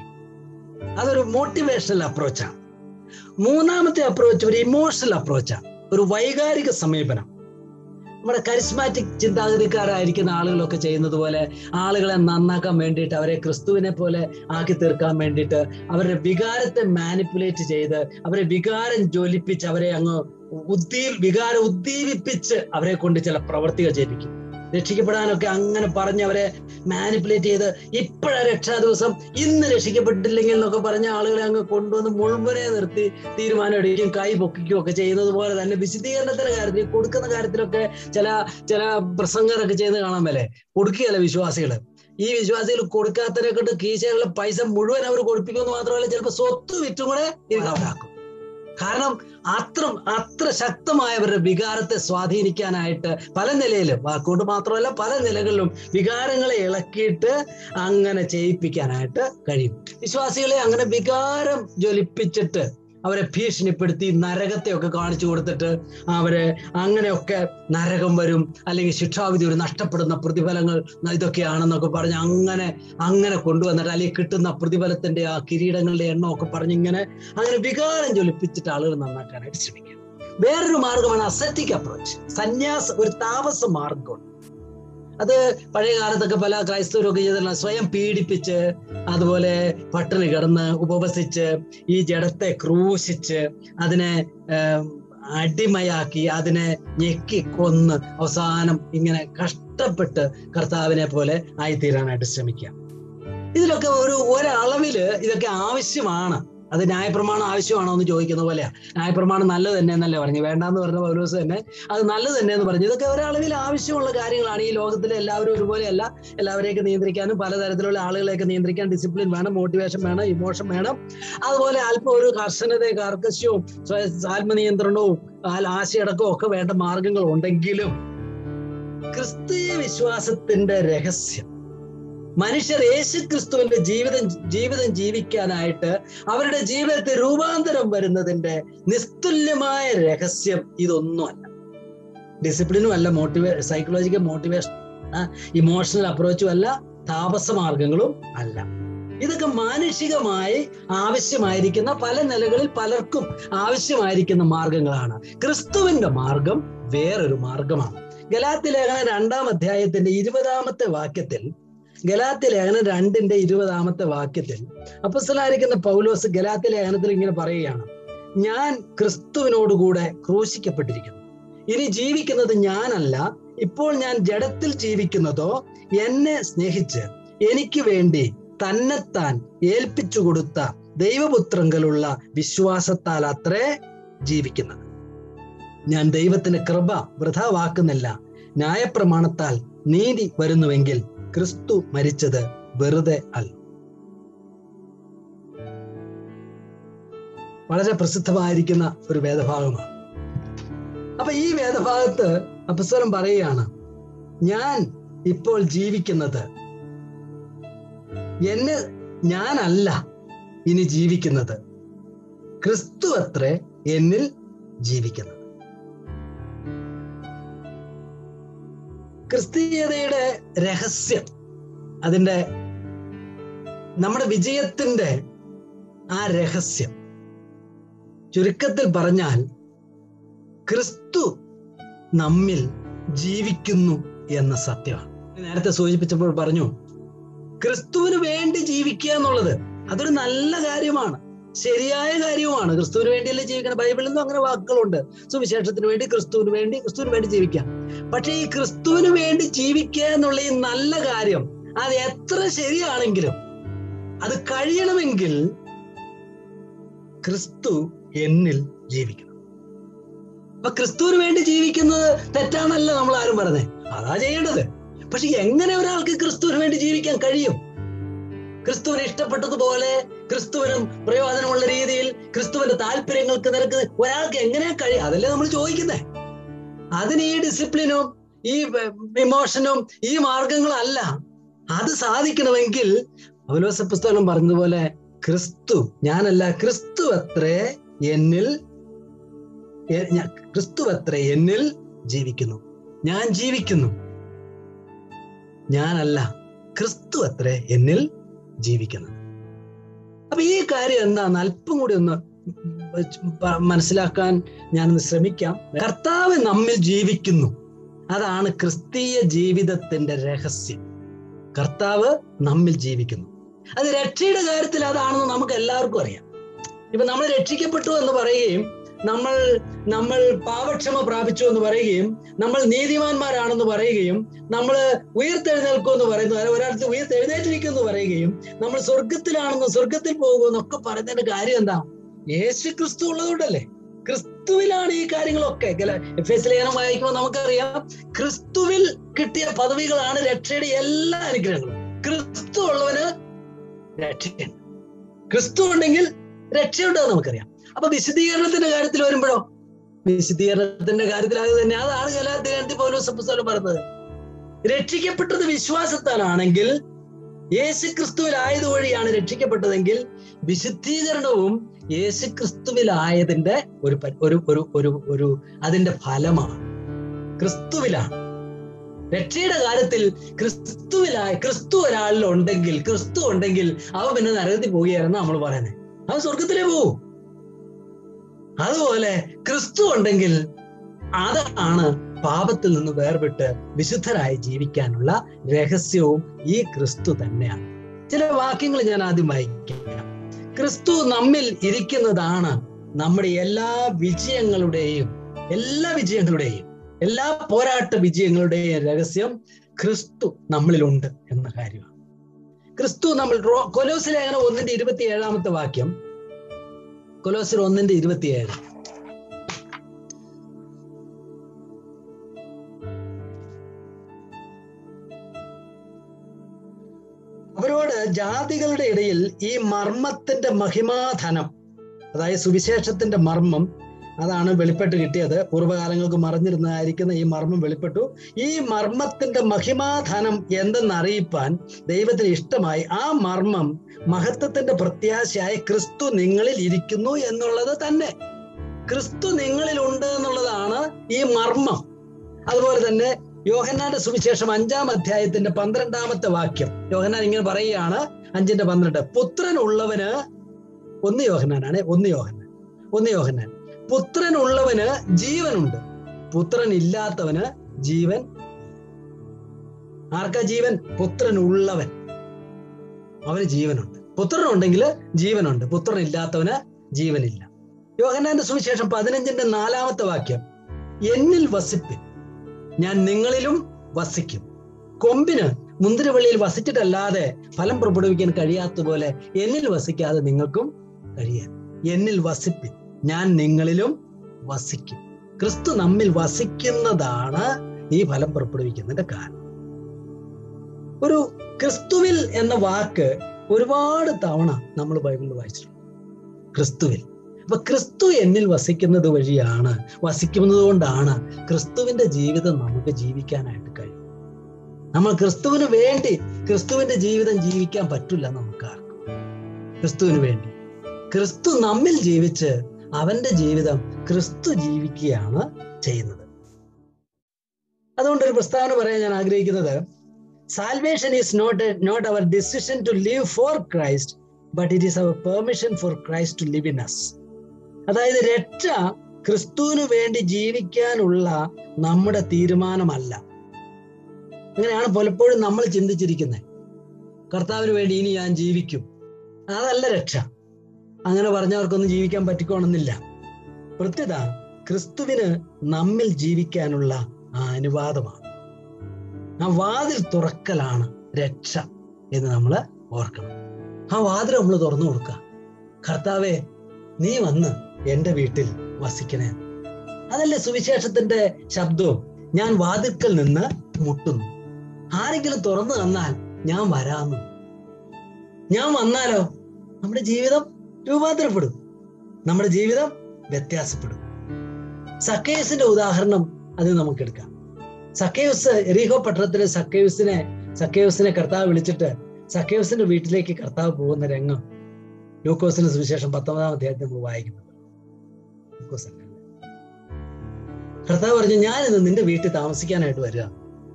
Speaker 2: അതൊരു മോട്ടിവേഷണൽ അപ്രോച്ചാണ് മൂന്നാമത്തെ അപ്രോച്ച് ഒരു ഇമോഷണൽ അപ്രോച്ചാണ് ഒരു വൈകാരിക സമീപനം നമ്മുടെ കരിസ്മാറ്റിക് ചിന്താഗതിക്കാരായിരിക്കുന്ന ആളുകളൊക്കെ ചെയ്യുന്നത് പോലെ ആളുകളെ നന്നാക്കാൻ വേണ്ടിയിട്ട് അവരെ ക്രിസ്തുവിനെ പോലെ ആക്കി തീർക്കാൻ വേണ്ടിയിട്ട് അവരുടെ വികാരത്തെ മാനിപ്പുലേറ്റ് ചെയ്ത് അവരെ വികാരം ജ്വലിപ്പിച്ച് അവരെ അങ്ങ് ഉദ്ദീ വികാരം ഉദ്ദീപിപ്പിച്ച് അവരെ കൊണ്ട് ചില പ്രവർത്തികൾ ചെയ്യിപ്പിക്കും രക്ഷിക്കപ്പെടാനൊക്കെ അങ്ങനെ പറഞ്ഞ് അവരെ മാനിപ്പുലേറ്റ് ചെയ്ത് ഇപ്പോഴാ രക്ഷാ ദിവസം ഇന്ന് രക്ഷിക്കപ്പെട്ടില്ലെങ്കിൽ എന്നൊക്കെ പറഞ്ഞ ആളുകളെ അങ്ങ് കൊണ്ടുവന്ന് മുഴുവനെ നിർത്തി തീരുമാനം എടുക്കുകയും കൈ പൊക്കിക്കുകയും ഒക്കെ ചെയ്യുന്നത് പോലെ തന്നെ വിശദീകരണത്തിന്റെ കാര്യത്തിൽ കൊടുക്കുന്ന കാര്യത്തിലൊക്കെ ചില ചില പ്രസംഗരൊക്കെ ചെയ്യുന്നത് കാണാൻ മേലെ കൊടുക്കുകയല്ല വിശ്വാസികള് ഈ വിശ്വാസികൾ കൊടുക്കാത്തതിനെ കൊണ്ട് കീശയിലുള്ള പൈസ മുഴുവൻ അവർ കൊടുപ്പിക്കുമെന്ന് മാത്രമല്ല ചിലപ്പോൾ സ്വത്ത് വിറ്റും കൂടെ ഇവരാക്കും കാരണം അത്ര അത്ര ശക്തമായവരുടെ വികാരത്തെ സ്വാധീനിക്കാനായിട്ട് പല നിലയിലും വാക്കുകൊണ്ട് മാത്രമല്ല പല നിലകളിലും വികാരങ്ങളെ ഇളക്കിയിട്ട് അങ്ങനെ ചെയ്യിപ്പിക്കാനായിട്ട് കഴിയും വിശ്വാസികളെ അങ്ങനെ വികാരം ജ്വലിപ്പിച്ചിട്ട് അവരെ ഭീഷണിപ്പെടുത്തി നരകത്തെ ഒക്കെ കാണിച്ചു കൊടുത്തിട്ട് അവരെ അങ്ങനെയൊക്കെ നരകം വരും അല്ലെങ്കിൽ ശിക്ഷാവിധി ഒരു നഷ്ടപ്പെടുന്ന പ്രതിഫലങ്ങൾ ഇതൊക്കെയാണെന്നൊക്കെ പറഞ്ഞ് അങ്ങനെ അങ്ങനെ കൊണ്ടുവന്നിട്ട് അല്ലെങ്കിൽ കിട്ടുന്ന പ്രതിഫലത്തിന്റെ ആ കിരീടങ്ങളുടെ എണ്ണം ഒക്കെ പറഞ്ഞ് ഇങ്ങനെ അങ്ങനെ വികാരം ജ്വലിപ്പിച്ചിട്ട് ആളുകൾ നന്നാക്കാനായിട്ട് ശ്രമിക്കും വേറൊരു മാർഗമാണ് അസറ്റിക് അപ്രോച്ച് സന്യാസ ഒരു താമസ മാർഗമുണ്ട് അത് പഴയ കാലത്തൊക്കെ പല ക്രൈസ്തവരൊക്കെ ചെയ്തിട്ടുള്ള സ്വയം പീഡിപ്പിച്ച് അതുപോലെ പട്ടിണി കിടന്ന് ഉപവസിച്ച് ഈ ജഡത്തെ ക്രൂശിച്ച് അതിനെ അടിമയാക്കി അതിനെ ഞെക്കി കൊന്ന് അവസാനം ഇങ്ങനെ കഷ്ടപ്പെട്ട് കർത്താവിനെ പോലെ ആയിത്തീരാനായിട്ട് ശ്രമിക്കുക ഇതിലൊക്കെ ഒരു ഒരളവില് ഇതൊക്കെ ആവശ്യമാണ് അത് ന്യായപ്രമാണം ആവശ്യമാണോ എന്ന് ചോദിക്കുന്ന പോലെയാ ന്യായപ്രമാണം നല്ലത് തന്നെ എന്നല്ലേ പറഞ്ഞു വേണ്ടാന്ന് പറഞ്ഞ പൗലോസ് തന്നെ അത് നല്ലത് തന്നെ എന്ന് പറഞ്ഞു ഇതൊക്കെ ഒരളവിൽ ആവശ്യമുള്ള കാര്യങ്ങളാണ് ഈ ലോകത്തിലെ എല്ലാവരും ഒരുപോലെയല്ല എല്ലാവരെയൊക്കെ നിയന്ത്രിക്കാനും പലതരത്തിലുള്ള ആളുകളെയൊക്കെ നിയന്ത്രിക്കാൻ ഡിസിപ്ലിൻ വേണം മോട്ടിവേഷൻ വേണം ഇമോഷൻ വേണം അതുപോലെ അല്പം ഒരു കർശനതയും കാർക്കശ്യവും ആത്മനിയന്ത്രണവും ആശയടക്കവും ഒക്കെ വേണ്ട മാർഗങ്ങൾ ഉണ്ടെങ്കിലും ക്രിസ്തീയ വിശ്വാസത്തിന്റെ രഹസ്യം മനുഷ്യർ യേശു ക്രിസ്തുവിന്റെ ജീവിതം ജീവിതം ജീവിക്കാനായിട്ട് അവരുടെ ജീവിതത്തിൽ രൂപാന്തരം വരുന്നതിന്റെ നിസ്തുല്യമായ രഹസ്യം ഇതൊന്നുമല്ല ഡിസിപ്ലിനും അല്ല മോട്ടിവേ സൈക്കോളജിക്കൽ മോട്ടിവേഷൻ ഇമോഷണൽ അപ്രോച്ചും അല്ല താപസ മാർഗങ്ങളും അല്ല ഇതൊക്കെ മാനുഷികമായി ആവശ്യമായിരിക്കുന്ന പല നിലകളിൽ പലർക്കും ആവശ്യമായിരിക്കുന്ന മാർഗങ്ങളാണ് ക്രിസ്തുവിന്റെ മാർഗം വേറൊരു മാർഗമാണ് ഗലാത്തി ലേഖനം രണ്ടാം അധ്യായത്തിന്റെ ഇരുപതാമത്തെ വാക്യത്തിൽ ഗലാത്തി ലേഖനം രണ്ടിന്റെ ഇരുപതാമത്തെ വാക്യത്തിൽ അപ്പസ്തലായിരിക്കുന്ന പൗലോസ് ഗലാത്തി ലേഖനത്തിൽ ഇങ്ങനെ പറയുകയാണ് ഞാൻ ക്രിസ്തുവിനോടുകൂടെ ക്രൂശിക്കപ്പെട്ടിരിക്കുന്നു ഇനി ജീവിക്കുന്നത് ഞാനല്ല ഇപ്പോൾ ഞാൻ ജഡത്തിൽ ജീവിക്കുന്നതോ എന്നെ സ്നേഹിച്ച് എനിക്ക് വേണ്ടി തന്നെത്താൻ ഏൽപ്പിച്ചു കൊടുത്ത ദൈവപുത്രങ്കലുള്ള വിശ്വാസത്താൽ അത്രേ ജീവിക്കുന്നത് ഞാൻ ദൈവത്തിന്റെ കൃപ വൃഥാവാക്കുന്നില്ല ന്യായപ്രമാണത്താൽ നീതി വരുന്നുവെങ്കിൽ ക്രിസ്തു മരിച്ചത് വെറുതെ അല്ല വളരെ പ്രസിദ്ധമായിരിക്കുന്ന ഒരു വേദഭാഗമാണ് അപ്പൊ ഈ വേദഭാഗത്ത് അപ്പസ്വരം പറയുകയാണ് ഞാൻ ഇപ്പോൾ ജീവിക്കുന്നത് എന്നെ ഞാനല്ല ഇനി ജീവിക്കുന്നത് ക്രിസ്തു അത്രേ എന്നിൽ ജീവിക്കുന്നത് ക്രിസ്തീയതയുടെ രഹസ്യം അതിൻ്റെ നമ്മുടെ വിജയത്തിന്റെ ആ രഹസ്യം ചുരുക്കത്തിൽ പറഞ്ഞാൽ ക്രിസ്തു നമ്മിൽ ജീവിക്കുന്നു എന്ന സത്യമാണ് നേരത്തെ സൂചിപ്പിച്ചപ്പോൾ പറഞ്ഞു ക്രിസ്തുവിന് വേണ്ടി ജീവിക്കുക എന്നുള്ളത് അതൊരു നല്ല കാര്യമാണ് ശരിയായ കാര്യവുമാണ് ക്രിസ്തുവിന് വേണ്ടിയല്ലേ ജീവിക്കണം ബൈബിളിൽ നിന്നും അങ്ങനെ വാക്കുകളുണ്ട് സുവിശേഷത്തിന് വേണ്ടി ക്രിസ്തുവിന് വേണ്ടി ക്രിസ്തുവിന് വേണ്ടി ജീവിക്കാം പക്ഷെ ഈ ക്രിസ്തുവിന് വേണ്ടി ജീവിക്കുക എന്നുള്ള ഈ നല്ല കാര്യം അത് എത്ര ശരിയാണെങ്കിലും അത് കഴിയണമെങ്കിൽ ക്രിസ്തു എന്നിൽ ജീവിക്കണം അപ്പൊ ക്രിസ്തുവിന് വേണ്ടി ജീവിക്കുന്നത് തെറ്റാണല്ല നമ്മൾ ആരും പറഞ്ഞത് അതാ ചെയ്യേണ്ടത് പക്ഷെ എങ്ങനെ ഒരാൾക്ക് ക്രിസ്തുവിന് വേണ്ടി ജീവിക്കാൻ കഴിയും ക്രിസ്തുവിന് ഇഷ്ടപ്പെട്ടതുപോലെ ക്രിസ്തുവിനും പ്രയോജനമുള്ള രീതിയിൽ ക്രിസ്തുവിന്റെ താല്പര്യങ്ങൾക്ക് നിരക്ക് ഒരാൾക്ക് എങ്ങനെ കഴിയും അതല്ലേ നമ്മൾ ചോദിക്കുന്നേ അതിന് ഈ ഡിസിപ്ലിനും ഈ ഇമോഷനും ഈ മാർഗങ്ങളും അല്ല അത് സാധിക്കണമെങ്കിൽ പൗലോസ പുസ്തകം പറഞ്ഞതുപോലെ ക്രിസ്തു ഞാനല്ല ക്രിസ്തു അത്രേ എന്നിൽ ക്രിസ്തു അത്രേ എന്നിൽ ജീവിക്കുന്നു ഞാൻ ജീവിക്കുന്നു ഞാനല്ല ക്രിസ്തു അത്രേ എന്നിൽ ജീവിക്കുന്നത് അപ്പൊ ഈ കാര്യം എന്താന്ന് അല്പം കൂടി ഒന്ന് മനസ്സിലാക്കാൻ ഞാനൊന്ന് ശ്രമിക്കാം കർത്താവ് നമ്മിൽ ജീവിക്കുന്നു അതാണ് ക്രിസ്തീയ ജീവിതത്തിന്റെ രഹസ്യം കർത്താവ് നമ്മിൽ ജീവിക്കുന്നു അത് രക്ഷയുടെ കാര്യത്തിൽ അതാണെന്ന് നമുക്ക് എല്ലാവർക്കും അറിയാം ഇപ്പൊ നമ്മൾ രക്ഷിക്കപ്പെട്ടു എന്ന് പറയുകയും നമ്മൾ നമ്മൾ പാപക്ഷമ പ്രാപിച്ചു എന്ന് പറയുകയും നമ്മൾ നീതിമാന്മാരാണെന്ന് പറയുകയും നമ്മൾ ഉയർത്തെഴുന്നേൽക്കും എന്ന് പറയുന്നു ഒരാൾക്ക് ഉയർത്തെഴുന്നേറ്റിരിക്കും എന്ന് പറയുകയും നമ്മൾ സ്വർഗത്തിലാണെന്ന് സ്വർഗത്തിൽ പോകുമെന്നൊക്കെ പറയുന്നതിന്റെ കാര്യം എന്താ യേശു ക്രിസ്തു ഉള്ളതുകൊണ്ടല്ലേ ക്രിസ്തുവിലാണ് ഈ കാര്യങ്ങളൊക്കെ എഫ് എസ് ലേഖനം വായിക്കുമ്പോൾ നമുക്കറിയാം ക്രിസ്തുവിൽ കിട്ടിയ പദവികളാണ് രക്ഷയുടെ എല്ലാ അനുഗ്രഹങ്ങളും ക്രിസ്തു ഉള്ളവന് രക്ഷയുണ്ട് ക്രിസ്തു ഉണ്ടെങ്കിൽ രക്ഷയുണ്ട് എന്ന് നമുക്കറിയാം അപ്പൊ വിശദീകരണത്തിന്റെ കാര്യത്തിൽ വരുമ്പോഴോ വിശദീകരണത്തിന്റെ കാര്യത്തിൽ അത് തന്നെ അതാണ് ഗലാത്തികാരത്തിൽ പൗലോസ് അപ്പോസ്തലൻ പറഞ്ഞത് രക്ഷിക്കപ്പെട്ടത് വിശ്വാസത്താലാണെങ്കിൽ യേശു ക്രിസ്തുവിലായത് വഴിയാണ് രക്ഷിക്കപ്പെട്ടതെങ്കിൽ വിശുദ്ധീകരണവും യേശു ക്രിസ്തുവിലായതിന്റെ ഒരു പ- ഒരു ഒരു ഒരു ഒരു അതിന്റെ ഫലമാണ് ക്രിസ്തുവിലാണ് രക്ഷയുടെ കാര്യത്തിൽ ക്രിസ്തുവിലായ ക്രിസ്തു ഒരാളിൽ ഉണ്ടെങ്കിൽ ക്രിസ്തു ഉണ്ടെങ്കിൽ അവൻ പിന്നെ നരകത്തിൽ പോവുകയാണെന്ന് നമ്മൾ പറയുന്നത് അവൻ സ്വർഗത്തിലേ പോവും അതുപോലെ ക്രിസ്തു ഉണ്ടെങ്കിൽ അതാണ് പാപത്തിൽ നിന്ന് വേർപെട്ട് വിശുദ്ധരായി ജീവിക്കാനുള്ള രഹസ്യവും ഈ ക്രിസ്തു തന്നെയാണ് ചില വാക്യങ്ങൾ ഞാൻ ആദ്യം വായിക്കാം ക്രിസ്തു നമ്മിൽ ഇരിക്കുന്നതാണ് നമ്മുടെ എല്ലാ വിജയങ്ങളുടെയും എല്ലാ വിജയങ്ങളുടെയും എല്ലാ പോരാട്ട വിജയങ്ങളുടെയും രഹസ്യം ക്രിസ്തു നമ്മളിലുണ്ട് എന്ന കാര്യമാണ് ക്രിസ്തു നമ്മൾ റോ- കൊലോസ് ലേഖനം ഒന്നിന്റെ ഇരുപത്തി ഏഴാമത്തെ വാക്യം കൊലോസിൽ ഒന്നിന്റെ ഇരുപത്തിയേഴ് അവരോട് ജാതികളുടെ ഇടയിൽ ഈ മർമ്മത്തിന്റെ മഹിമാധനം അതായത് സുവിശേഷത്തിന്റെ മർമ്മം അതാണ് വെളിപ്പെട്ട് കിട്ടിയത് പൂർവ്വകാലങ്ങൾക്ക് മറഞ്ഞിരുന്നതായിരിക്കുന്ന ഈ മർമ്മം വെളിപ്പെട്ടു ഈ മർമ്മത്തിന്റെ മഹിമാധനം എന്തെന്ന് അറിയിപ്പാൻ ദൈവത്തിന് ഇഷ്ടമായി ആ മർമ്മം മഹത്വത്തിന്റെ പ്രത്യാശയായ ക്രിസ്തു നിങ്ങളിൽ ഇരിക്കുന്നു എന്നുള്ളത് തന്നെ ക്രിസ്തു നിങ്ങളിൽ ഉണ്ട് എന്നുള്ളതാണ് ഈ മർമ്മം അതുപോലെ തന്നെ യോഹന്നാന്റെ സുവിശേഷം അഞ്ചാം അധ്യായത്തിന്റെ പന്ത്രണ്ടാമത്തെ വാക്യം യോഹന്നാൻ ഇങ്ങനെ പറയുകയാണ് അഞ്ചിന്റെ പന്ത്രണ്ട് പുത്രൻ ഉള്ളവന് ഒന്ന് യോഹന്നാനാണ് ഒന്ന് യോഹന്നാൻ ഒന്ന് യോഹന്നാൻ പുത്രൻ ഉള്ളവന് ജീവനുണ്ട് പുത്രൻ ഇല്ലാത്തവന് ജീവൻ ആർക്കാ ജീവൻ പുത്രൻ ഉള്ളവൻ അവന് ജീവനുണ്ട് പുത്രൻ ഉണ്ടെങ്കിൽ ജീവനുണ്ട് പുത്രൻ ഇല്ലാത്തവന് ജീവനില്ല യോഹന്നാന്റെ സുവിശേഷം പതിനഞ്ചിന്റെ നാലാമത്തെ വാക്യം എന്നിൽ വസിപ്പിൻ ഞാൻ നിങ്ങളിലും വസിക്കും കൊമ്പിന് മുന്തിരിവള്ളിയിൽ വസിച്ചിട്ടല്ലാതെ ഫലം പുറപ്പെടുവിക്കാൻ കഴിയാത്ത പോലെ എന്നിൽ വസിക്കാതെ നിങ്ങൾക്കും കഴിയാൻ എന്നിൽ വസിപ്പിൻ ഞാൻ നിങ്ങളിലും വസിക്കും ക്രിസ്തു നമ്മിൽ വസിക്കുന്നതാണ് ഈ ഫലം പുറപ്പെടുവിക്കുന്നതിന്റെ കാരണം ഒരു ക്രിസ്തുവിൽ എന്ന വാക്ക് ഒരുപാട് തവണ നമ്മൾ ബൈബിളിൽ വായിച്ചിട്ടുണ്ട് ക്രിസ്തുവിൽ അപ്പൊ ക്രിസ്തു എന്നിൽ വസിക്കുന്നത് വഴിയാണ് വസിക്കുന്നത് കൊണ്ടാണ് ക്രിസ്തുവിന്റെ ജീവിതം നമുക്ക് ജീവിക്കാനായിട്ട് കഴിയും നമ്മൾ ക്രിസ്തുവിന് വേണ്ടി ക്രിസ്തുവിന്റെ ജീവിതം ജീവിക്കാൻ പറ്റില്ല നമുക്ക് ആർക്കും ക്രിസ്തുവിന് വേണ്ടി ക്രിസ്തു നമ്മിൽ ജീവിച്ച് അവന്റെ ജീവിതം ക്രിസ്തു ജീവിക്കുകയാണ് ചെയ്യുന്നത് അതുകൊണ്ട് ഒരു പ്രസ്താവന പറയാൻ ഞാൻ ആഗ്രഹിക്കുന്നത് salvation is not not our decision to live for Christ but it is our permission for Christ to live in us അതായത് രക്ഷ ക്രിസ്തുവിന് വേണ്ടി ജീവിക്കാനുള്ള നമ്മുടെ തീരുമാനമല്ല അങ്ങനെയാണ് പലപ്പോഴും നമ്മൾ ചിന്തിച്ചിരിക്കുന്നത് കർത്താവിന് വേണ്ടി ഇനി ഞാൻ ജീവിക്കും അതല്ല രക്ഷ അങ്ങനെ പറഞ്ഞവർക്കൊന്നും ജീവിക്കാൻ പറ്റിക്കോണമെന്നില്ല പ്രത്യുത ക്രിസ്തുവിന് നമ്മിൽ ജീവിക്കാനുള്ള ആ അനുവാദമാണ് ആ വാതിൽ തുറക്കലാണ് രക്ഷ എന്ന് നമ്മൾ ഓർക്കണം ആ വാതിൽ നമ്മൾ തുറന്നു കൊടുക്കുക കർത്താവെ നീ വന്ന് എന്റെ വീട്ടിൽ വസിക്കണേ അതല്ലേ സുവിശേഷത്തിന്റെ ശബ്ദവും ഞാൻ വാതിൽക്കൽ നിന്ന് മുട്ടുന്നു ആരെങ്കിലും തുറന്നു തന്നാൽ ഞാൻ വരാമെന്ന് ഞാൻ വന്നാലോ നമ്മുടെ ജീവിതം രൂപാന്തരപ്പെടും നമ്മുടെ ജീവിതം വ്യത്യാസപ്പെടും സക്കേസിന്റെ ഉദാഹരണം അത് നമുക്ക് എടുക്കാം സക്കേവസ് എറീഹോ പട്ടണത്തിലെ സക്കേവസിനെ സക്കേവസിനെ കർത്താവ് വിളിച്ചിട്ട് സക്കേവസിന്റെ വീട്ടിലേക്ക് കർത്താവ് പോകുന്ന രംഗം ലൂക്കോസിന്റെ സുവിശേഷം പത്തൊമ്പതാം അധ്യായത്തിൽ നമ്മൾ വായിക്കുന്നത് ലൂക്കോസ് അല്ല. കർത്താവ് പറഞ്ഞു ഞാൻ ഇന്ന് നിന്റെ വീട്ടിൽ താമസിക്കാനായിട്ട് വരിക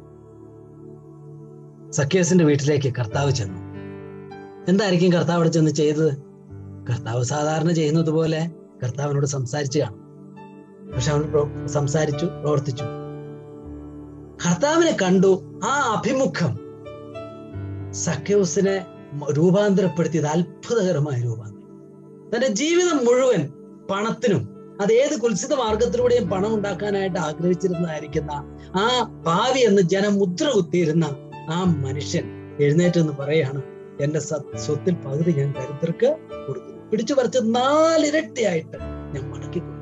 Speaker 2: സക്കേസിന്റെ വീട്ടിലേക്ക് കർത്താവ് ചെന്നു എന്തായിരിക്കും കർത്താവ് അവിടെ ചെന്ന് ചെയ്തത് കർത്താവ് സാധാരണ ചെയ്യുന്നത് പോലെ കർത്താവിനോട് സംസാരിച്ചു കാണും പക്ഷെ അവൻ പ്രോ- സംസാരിച്ചു പ്രവർത്തിച്ചു കർത്താവിനെ കണ്ടു ആ അഭിമുഖം സഖ്യവസിനെ രൂപാന്തരപ്പെടുത്തിയത് അത്ഭുതകരമായ രൂപാന്തരം തന്റെ ജീവിതം മുഴുവൻ പണത്തിനും അത് ഏത് കുൽസിത മാർഗത്തിലൂടെയും പണം ഉണ്ടാക്കാനായിട്ട് ആഗ്രഹിച്ചിരുന്നതായിരിക്കുന്ന ആ ഭാവി എന്ന് ജനം മുദ്ര കുത്തിയിരുന്ന ആ മനുഷ്യൻ എഴുന്നേറ്റ് എന്ന് പറയാണ് എന്റെ സ- സ്വത്തിൽ പകുതി ഞാൻ ദരിദ്രർക്ക് കൊടുക്കുന്നു പിടിച്ചു പറിച്ച് നാലിരട്ടിയായിട്ട് ഞാൻ മടക്കി കൊടുക്കും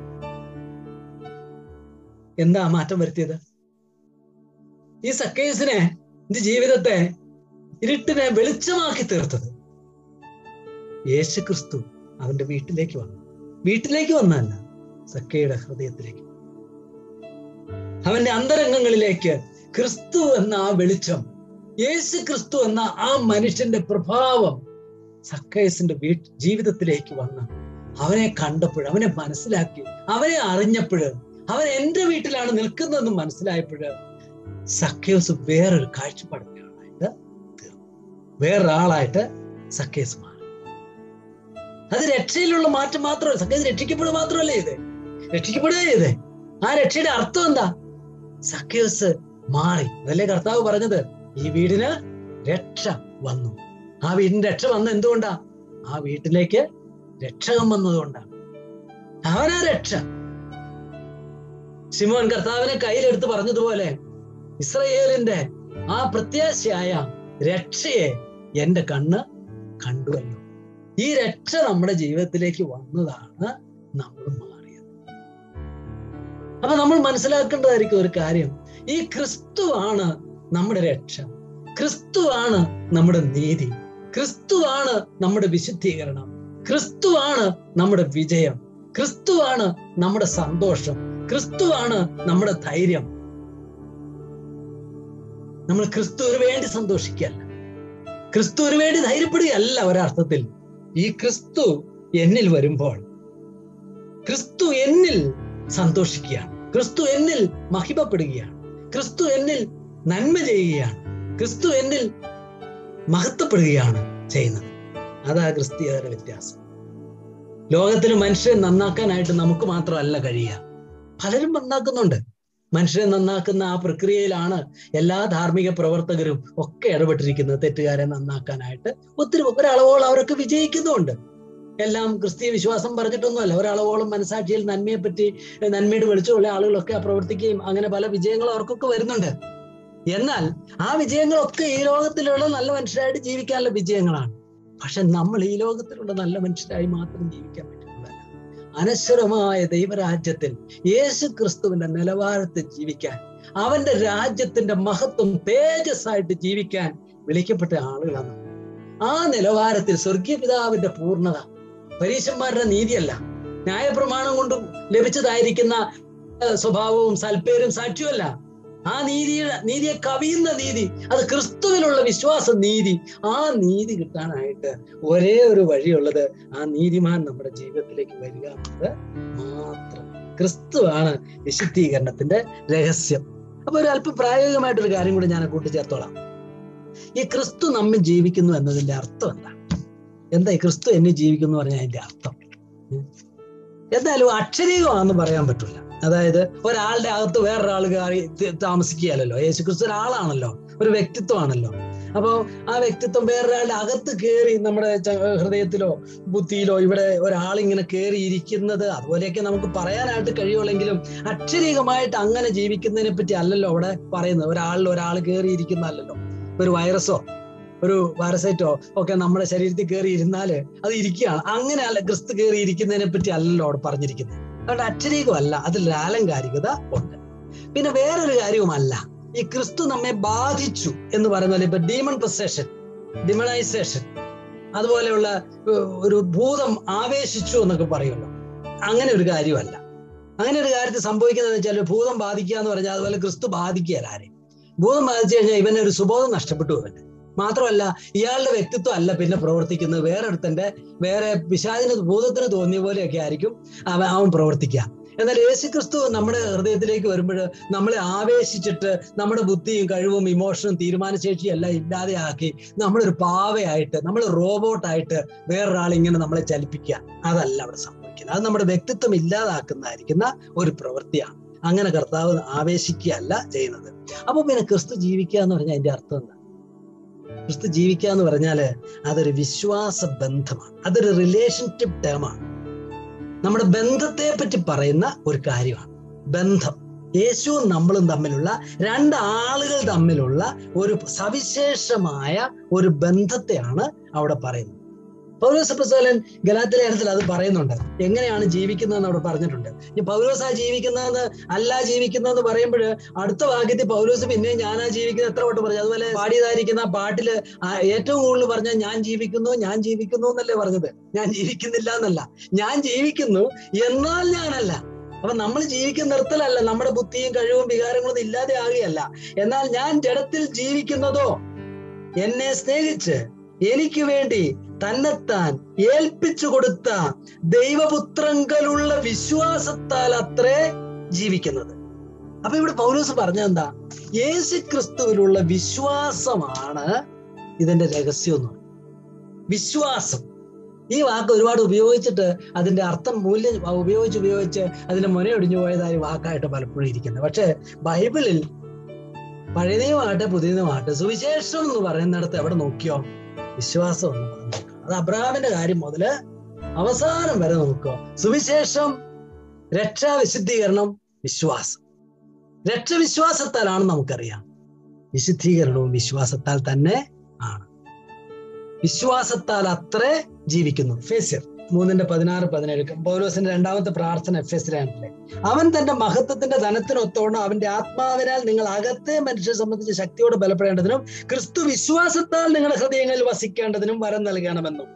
Speaker 2: എന്താ മാറ്റം വരുത്തിയത് ഈ സക്കേസിനെ ഇത് ജീവിതത്തെ ഇരുട്ടിനെ വെളിച്ചമാക്കി തീർത്തത് യേശു ക്രിസ്തു അവന്റെ വീട്ടിലേക്ക് വന്നു വീട്ടിലേക്ക് വന്നല്ല സക്കയുടെ ഹൃദയത്തിലേക്ക് അവന്റെ അന്തരംഗങ്ങളിലേക്ക് ക്രിസ്തു എന്ന ആ വെളിച്ചം യേശു ക്രിസ്തു എന്ന ആ മനുഷ്യന്റെ പ്രഭാവം സക്കേസിന്റെ വീ ജീവിതത്തിലേക്ക് വന്ന് അവനെ കണ്ടപ്പോൾ അവനെ മനസ്സിലാക്കി അവനെ അറിഞ്ഞപ്പോൾ അവൻ എന്റെ വീട്ടിലാണ് നിൽക്കുന്നതെന്ന് മനസ്സിലായപ്പോൾ സക്കേസ് വേറൊരു കാഴ്ചപ്പാടിനായിട്ട് തീർന്നു വേറൊരാളായിട്ട് സക്കേസ് മാറി അത് രക്ഷയിലുള്ള മാറ്റം മാത്രമല്ല സക്കേസ് രക്ഷിക്കപ്പെടുക മാത്രമല്ല ഇത് രക്ഷിക്കപ്പെടുക ചെയ്തേ ആ രക്ഷയുടെ അർത്ഥം എന്താ സക്കേസ് മാറി അതല്ലേ കർത്താവ് പറഞ്ഞത് ഈ വീടിന് രക്ഷ വന്നു ആ വീടിന് രക്ഷ വന്നത് എന്തുകൊണ്ടാ ആ വീട്ടിലേക്ക് രക്ഷകം വന്നതുകൊണ്ടാണ് അവനാ രക്ഷ ശിമോൻ കർത്താവിനെ കയ്യിലെടുത്ത് പറഞ്ഞതുപോലെ ഇസ്രയേലിന്റെ ആ പ്രത്യാശയായ രക്ഷയെ എന്റെ കണ്ണ് കണ്ടുവല്ലോ ഈ രക്ഷ നമ്മുടെ ജീവിതത്തിലേക്ക് വന്നതാണ് നമ്മൾ മാറിയത് അപ്പൊ നമ്മൾ മനസ്സിലാക്കേണ്ടതായിരിക്കും ഒരു കാര്യം ഈ ക്രിസ്തുവാണ് നമ്മുടെ രക്ഷ ക്രിസ്തുവാണ് നമ്മുടെ നീതി ക്രിസ്തുവാണ് നമ്മുടെ വിശുദ്ധീകരണം ക്രിസ്തുവാണ് നമ്മുടെ വിജയം ക്രിസ്തുവാണ് നമ്മുടെ സന്തോഷം ക്രിസ്തുവാണ് നമ്മുടെ ധൈര്യം നമ്മൾ ക്രിസ്തുവിന് വേണ്ടി സന്തോഷിക്കല്ല ക്രിസ്തുവിന് വേണ്ടി ധൈര്യപ്പെടുകയല്ല ഒരർത്ഥത്തിൽ ഈ ക്രിസ്തു എന്നിൽ വരുമ്പോൾ ക്രിസ്തു എന്നിൽ സന്തോഷിക്കുകയാണ് ക്രിസ്തു എന്നിൽ മഹിമപ്പെടുകയാണ് ക്രിസ്തു എന്നിൽ നന്മ ചെയ്യുകയാണ് ക്രിസ്തു എന്നിൽ മഹത്വപ്പെടുകയാണ് ചെയ്യുന്നത് അതാ ക്രിസ്തീയതയുടെ വ്യത്യാസം ലോകത്തിൽ മനുഷ്യരെ നന്നാക്കാനായിട്ട് നമുക്ക് മാത്രമല്ല കഴിയുക പലരും നന്നാക്കുന്നുണ്ട് മനുഷ്യരെ നന്നാക്കുന്ന ആ പ്രക്രിയയിലാണ് എല്ലാ ധാർമ്മിക പ്രവർത്തകരും ഒക്കെ ഇടപെട്ടിരിക്കുന്നത് തെറ്റുകാരെ നന്നാക്കാനായിട്ട് ഒത്തിരി ഒരളവോളം അവരൊക്കെ വിജയിക്കുന്നുമുണ്ട് എല്ലാം ക്രിസ്തീയ വിശ്വാസം പറഞ്ഞിട്ടൊന്നുമല്ല ഒരളവോളം മനസാക്ഷിയിൽ നന്മയെ പറ്റി നന്മയുടെ വെളിച്ചമുള്ള ആളുകളൊക്കെ പ്രവർത്തിക്കുകയും അങ്ങനെ പല വിജയങ്ങളും അവർക്കൊക്കെ വരുന്നുണ്ട് എന്നാൽ ആ വിജയങ്ങളൊക്കെ ഈ ലോകത്തിലുള്ള നല്ല മനുഷ്യരായിട്ട് ജീവിക്കാനുള്ള വിജയങ്ങളാണ് പക്ഷെ നമ്മൾ ഈ ലോകത്തിലുള്ള നല്ല മനുഷ്യരായി മാത്രം ജീവിക്കാൻ പറ്റുന്നതല്ല അനശ്വരമായ ദൈവരാജ്യത്തിൽ യേശു ക്രിസ്തുവിന്റെ നിലവാരത്തിൽ ജീവിക്കാൻ അവന്റെ രാജ്യത്തിന്റെ മഹത്വം തേജസ്സായിട്ട് ജീവിക്കാൻ വിളിക്കപ്പെട്ട ആളുകളാണ് ആ നിലവാരത്തിൽ സ്വർഗീയ പിതാവിന്റെ പൂർണ്ണത പരീശന്മാരുടെ നീതിയല്ല ന്യായപ്രമാണം കൊണ്ട് ലഭിച്ചതായിരിക്കുന്ന സ്വഭാവവും സൽപ്പേരും സാക്ഷ്യമല്ല ആ നീതിയുടെ നീതിയെ കവിയുന്ന നീതി അത് ക്രിസ്തുവിലുള്ള വിശ്വാസ നീതി ആ നീതി കിട്ടാനായിട്ട് ഒരേ ഒരു വഴിയുള്ളത് ആ നീതിമാൻ നമ്മുടെ ജീവിതത്തിലേക്ക് വരിക എന്നത് മാത്രം ക്രിസ്തുവാണ് വിശുദ്ധീകരണത്തിന്റെ രഹസ്യം അപ്പൊ ഒരു അല്പം പ്രായോഗികമായിട്ടൊരു കാര്യം കൂടി ഞാൻ കൂട്ടിച്ചേർത്തോളാം ഈ ക്രിസ്തു നമ്മിൽ ജീവിക്കുന്നു എന്നതിന്റെ അർത്ഥം എന്താ എന്താ ഈ ക്രിസ്തു എന്നെ ജീവിക്കുന്നു പറഞ്ഞാൽ അതിന്റെ അർത്ഥം എന്തായാലും അക്ഷരീകമാണെന്ന് പറയാൻ പറ്റില്ല അതായത് ഒരാളുടെ അകത്ത് വേറൊരാൾ കയറി താമസിക്കുകയല്ലോ യേശു ക്രിസ്തു ഒരാളാണല്ലോ ഒരു വ്യക്തിത്വമാണല്ലോ അപ്പോ ആ വ്യക്തിത്വം വേറൊരാളുടെ അകത്ത് കയറി നമ്മുടെ ഹൃദയത്തിലോ ബുദ്ധിയിലോ ഇവിടെ ഒരാളിങ്ങനെ കയറി ഇരിക്കുന്നത് അതുപോലെയൊക്കെ നമുക്ക് പറയാനായിട്ട് കഴിയുള്ളെങ്കിലും അക്ഷരീകമായിട്ട് അങ്ങനെ ജീവിക്കുന്നതിനെ പറ്റി അല്ലല്ലോ അവിടെ പറയുന്നത് ഒരാളിൽ ഒരാൾ കയറി ഇരിക്കുന്നതല്ലല്ലോ ഒരു വൈറസോ ഒരു പാരസൈറ്റോ ഒക്കെ നമ്മുടെ ശരീരത്തിൽ കയറി ഇരുന്നാല് അത് ഇരിക്കുകയാണ് അങ്ങനെയല്ല ക്രിസ്തു കയറി ഇരിക്കുന്നതിനെ പറ്റി അല്ലല്ലോ അവിടെ പറഞ്ഞിരിക്കുന്നത് അതുകൊണ്ട് അക്ഷരീകമല്ല അതിൽ ആലങ്കാരികത ഉണ്ട് പിന്നെ വേറൊരു കാര്യവുമല്ല ഈ ക്രിസ്തു നമ്മെ ബാധിച്ചു എന്ന് പറയുന്നത് ഇപ്പൊ ഡീമൺ പൊസേഷൻ ഡിമണൈസേഷൻ അതുപോലെയുള്ള ഒരു ഭൂതം ആവേശിച്ചു എന്നൊക്കെ പറയുമല്ലോ അങ്ങനെ ഒരു കാര്യമല്ല അങ്ങനെ ഒരു കാര്യത്തിൽ സംഭവിക്കുന്നത് വെച്ചാൽ ഭൂതം ബാധിക്കുക എന്ന് പറഞ്ഞാൽ അതുപോലെ ക്രിസ്തു ബാധിക്കുകയല്ല ആരെയും ഭൂതം ബാധിച്ചു കഴിഞ്ഞാൽ ഇവന് ഒരു സുബോധം നഷ്ടപ്പെട്ടു ഇവന് മാത്രമല്ല ഇയാളുടെ വ്യക്തിത്വം അല്ല പിന്നെ പ്രവർത്തിക്കുന്നത് വേറൊരുത്തന്റെ വേറെ പിശാചിന് ഭൂതത്തിന് തോന്നിയ പോലെയൊക്കെ ആയിരിക്കും അവൻ അവൻ പ്രവർത്തിക്കുക എന്നാൽ യേശു ക്രിസ്തു നമ്മുടെ ഹൃദയത്തിലേക്ക് വരുമ്പോൾ നമ്മളെ ആവേശിച്ചിട്ട് നമ്മുടെ ബുദ്ധിയും കഴിവും ഇമോഷനും തീരുമാനശേഷിയും എല്ലാം ഇല്ലാതെയാക്കി നമ്മളൊരു പാവയായിട്ട് നമ്മൾ റോബോട്ടായിട്ട് വേറൊരാൾ ഇങ്ങനെ നമ്മളെ ചലിപ്പിക്കുക അതല്ല അവിടെ സംഭവിക്കുന്നത് അത് നമ്മുടെ വ്യക്തിത്വം ഇല്ലാതാക്കുന്നതായിരിക്കുന്ന ഒരു പ്രവൃത്തിയാണ് അങ്ങനെ കർത്താവ് ആവേശിക്കുകയല്ല ചെയ്യുന്നത് അപ്പൊ പിന്നെ ക്രിസ്തു ജീവിക്കുക എന്ന് പറഞ്ഞാൽ അതിന്റെ അർത്ഥം എന്താ ക്രിസ്തു ജീവിക്കുക എന്ന് പറഞ്ഞാല് അതൊരു വിശ്വാസ ബന്ധമാണ് അതൊരു റിലേഷൻഷിപ്പ് ടേമാണ് നമ്മുടെ ബന്ധത്തെ പറ്റി പറയുന്ന ഒരു കാര്യമാണ് ബന്ധം യേശുവും നമ്മളും തമ്മിലുള്ള രണ്ട് ആളുകൾ തമ്മിലുള്ള ഒരു സവിശേഷമായ ഒരു ബന്ധത്തെയാണ് അവിടെ പറയുന്നത് പൗലോസ് പ്രസോലൻ ഗലാത്തിലെ ലേഖനത്തിൽ അത് പറയുന്നുണ്ട് എങ്ങനെയാണ് ജീവിക്കുന്നതെന്ന് അവിടെ പറഞ്ഞിട്ടുണ്ട് ഈ പൗലോസാ ജീവിക്കുന്നതെന്ന് അല്ല ജീവിക്കുന്നതെന്ന് പറയുമ്പോൾ അടുത്ത വാക്യത്തിൽ പൗലോസ് പിന്നെ ഞാനാ ജീവിക്കുന്നത് എത്ര വട്ടം പറഞ്ഞു അതുപോലെ പാടിയതായിരിക്കുന്ന ആ പാട്ടില് ആ ഏറ്റവും കൂടുതൽ പറഞ്ഞ ഞാൻ ജീവിക്കുന്നു ഞാൻ ജീവിക്കുന്നു എന്നല്ലേ പറഞ്ഞത് ഞാൻ ജീവിക്കുന്നില്ല എന്നല്ല ഞാൻ ജീവിക്കുന്നു എന്നാൽ ഞാനല്ല അപ്പൊ നമ്മൾ ജീവിക്കുന്നിടത്തിലല്ല നമ്മുടെ ബുദ്ധിയും കഴിവും വികാരങ്ങളൊന്നും ഇല്ലാതെ ആകുകയല്ല എന്നാൽ ഞാൻ ജഡത്തിൽ ജീവിക്കുന്നതോ എന്നെ സ്നേഹിച്ച് എനിക്ക് വേണ്ടി തന്നെത്താൻ ഏൽപ്പിച്ചു കൊടുത്ത ദൈവപുത്രങ്കലുള്ള വിശ്വാസത്താൽ അത്രേ ജീവിക്കുന്നത് അപ്പൊ ഇവിടെ പൗലോസ് പറഞ്ഞെന്താ യേശു ക്രിസ്തുവിലുള്ള വിശ്വാസമാണ് ഇതിന്റെ രഹസ്യം എന്ന് പറയുന്നത് വിശ്വാസം ഈ വാക്ക് ഒരുപാട് ഉപയോഗിച്ചിട്ട് അതിന്റെ അർത്ഥം മൂല്യം ഉപയോഗിച്ച് ഉപയോഗിച്ച് അതിന്റെ മുനയൊടിഞ്ഞു പോയതായി വാക്കായിട്ട് പലപ്പോഴും ഇരിക്കുന്നത് പക്ഷെ ബൈബിളിൽ പഴയ നിയമമാകട്ടെ പുതിയ നിയമമാകട്ടെ സുവിശേഷം എന്ന് പറയുന്നിടത്ത് എവിടെ നോക്കിയോ വിശ്വാസം എന്ന് പറഞ്ഞു അത് അബ്രഹാമിന്റെ കാര്യം മുതല് അവസാനം വരെ നോക്കുക സുവിശേഷം രക്ഷാവിശുദ്ധീകരണം വിശ്വാസം രക്ഷവിശ്വാസത്താലാണ് നമുക്കറിയാം വിശുദ്ധീകരണവും വിശ്വാസത്താൽ തന്നെ ആണ് വിശ്വാസത്താൽ അത്രേ ജീവിക്കുന്നു ഫേസ്യർ മൂന്നിന്റെ പതിനാറ് പതിനേഴ് പൗലോസിന്റെ രണ്ടാമത്തെ പ്രാർത്ഥന എഫെസിലാണല്ലേ അവൻ തന്റെ മഹത്വത്തിന്റെ ധനത്തിനൊത്തോണം അവന്റെ ആത്മാവിനാൽ നിങ്ങൾ അകത്തെ മനുഷ്യരെ സംബന്ധിച്ച് ശക്തിയോടെ ബലപ്പെടേണ്ടതിനും ക്രിസ്തു വിശ്വാസത്താൽ നിങ്ങളുടെ ഹൃദയങ്ങളിൽ വസിക്കേണ്ടതിനും വരം നൽകണമെന്നും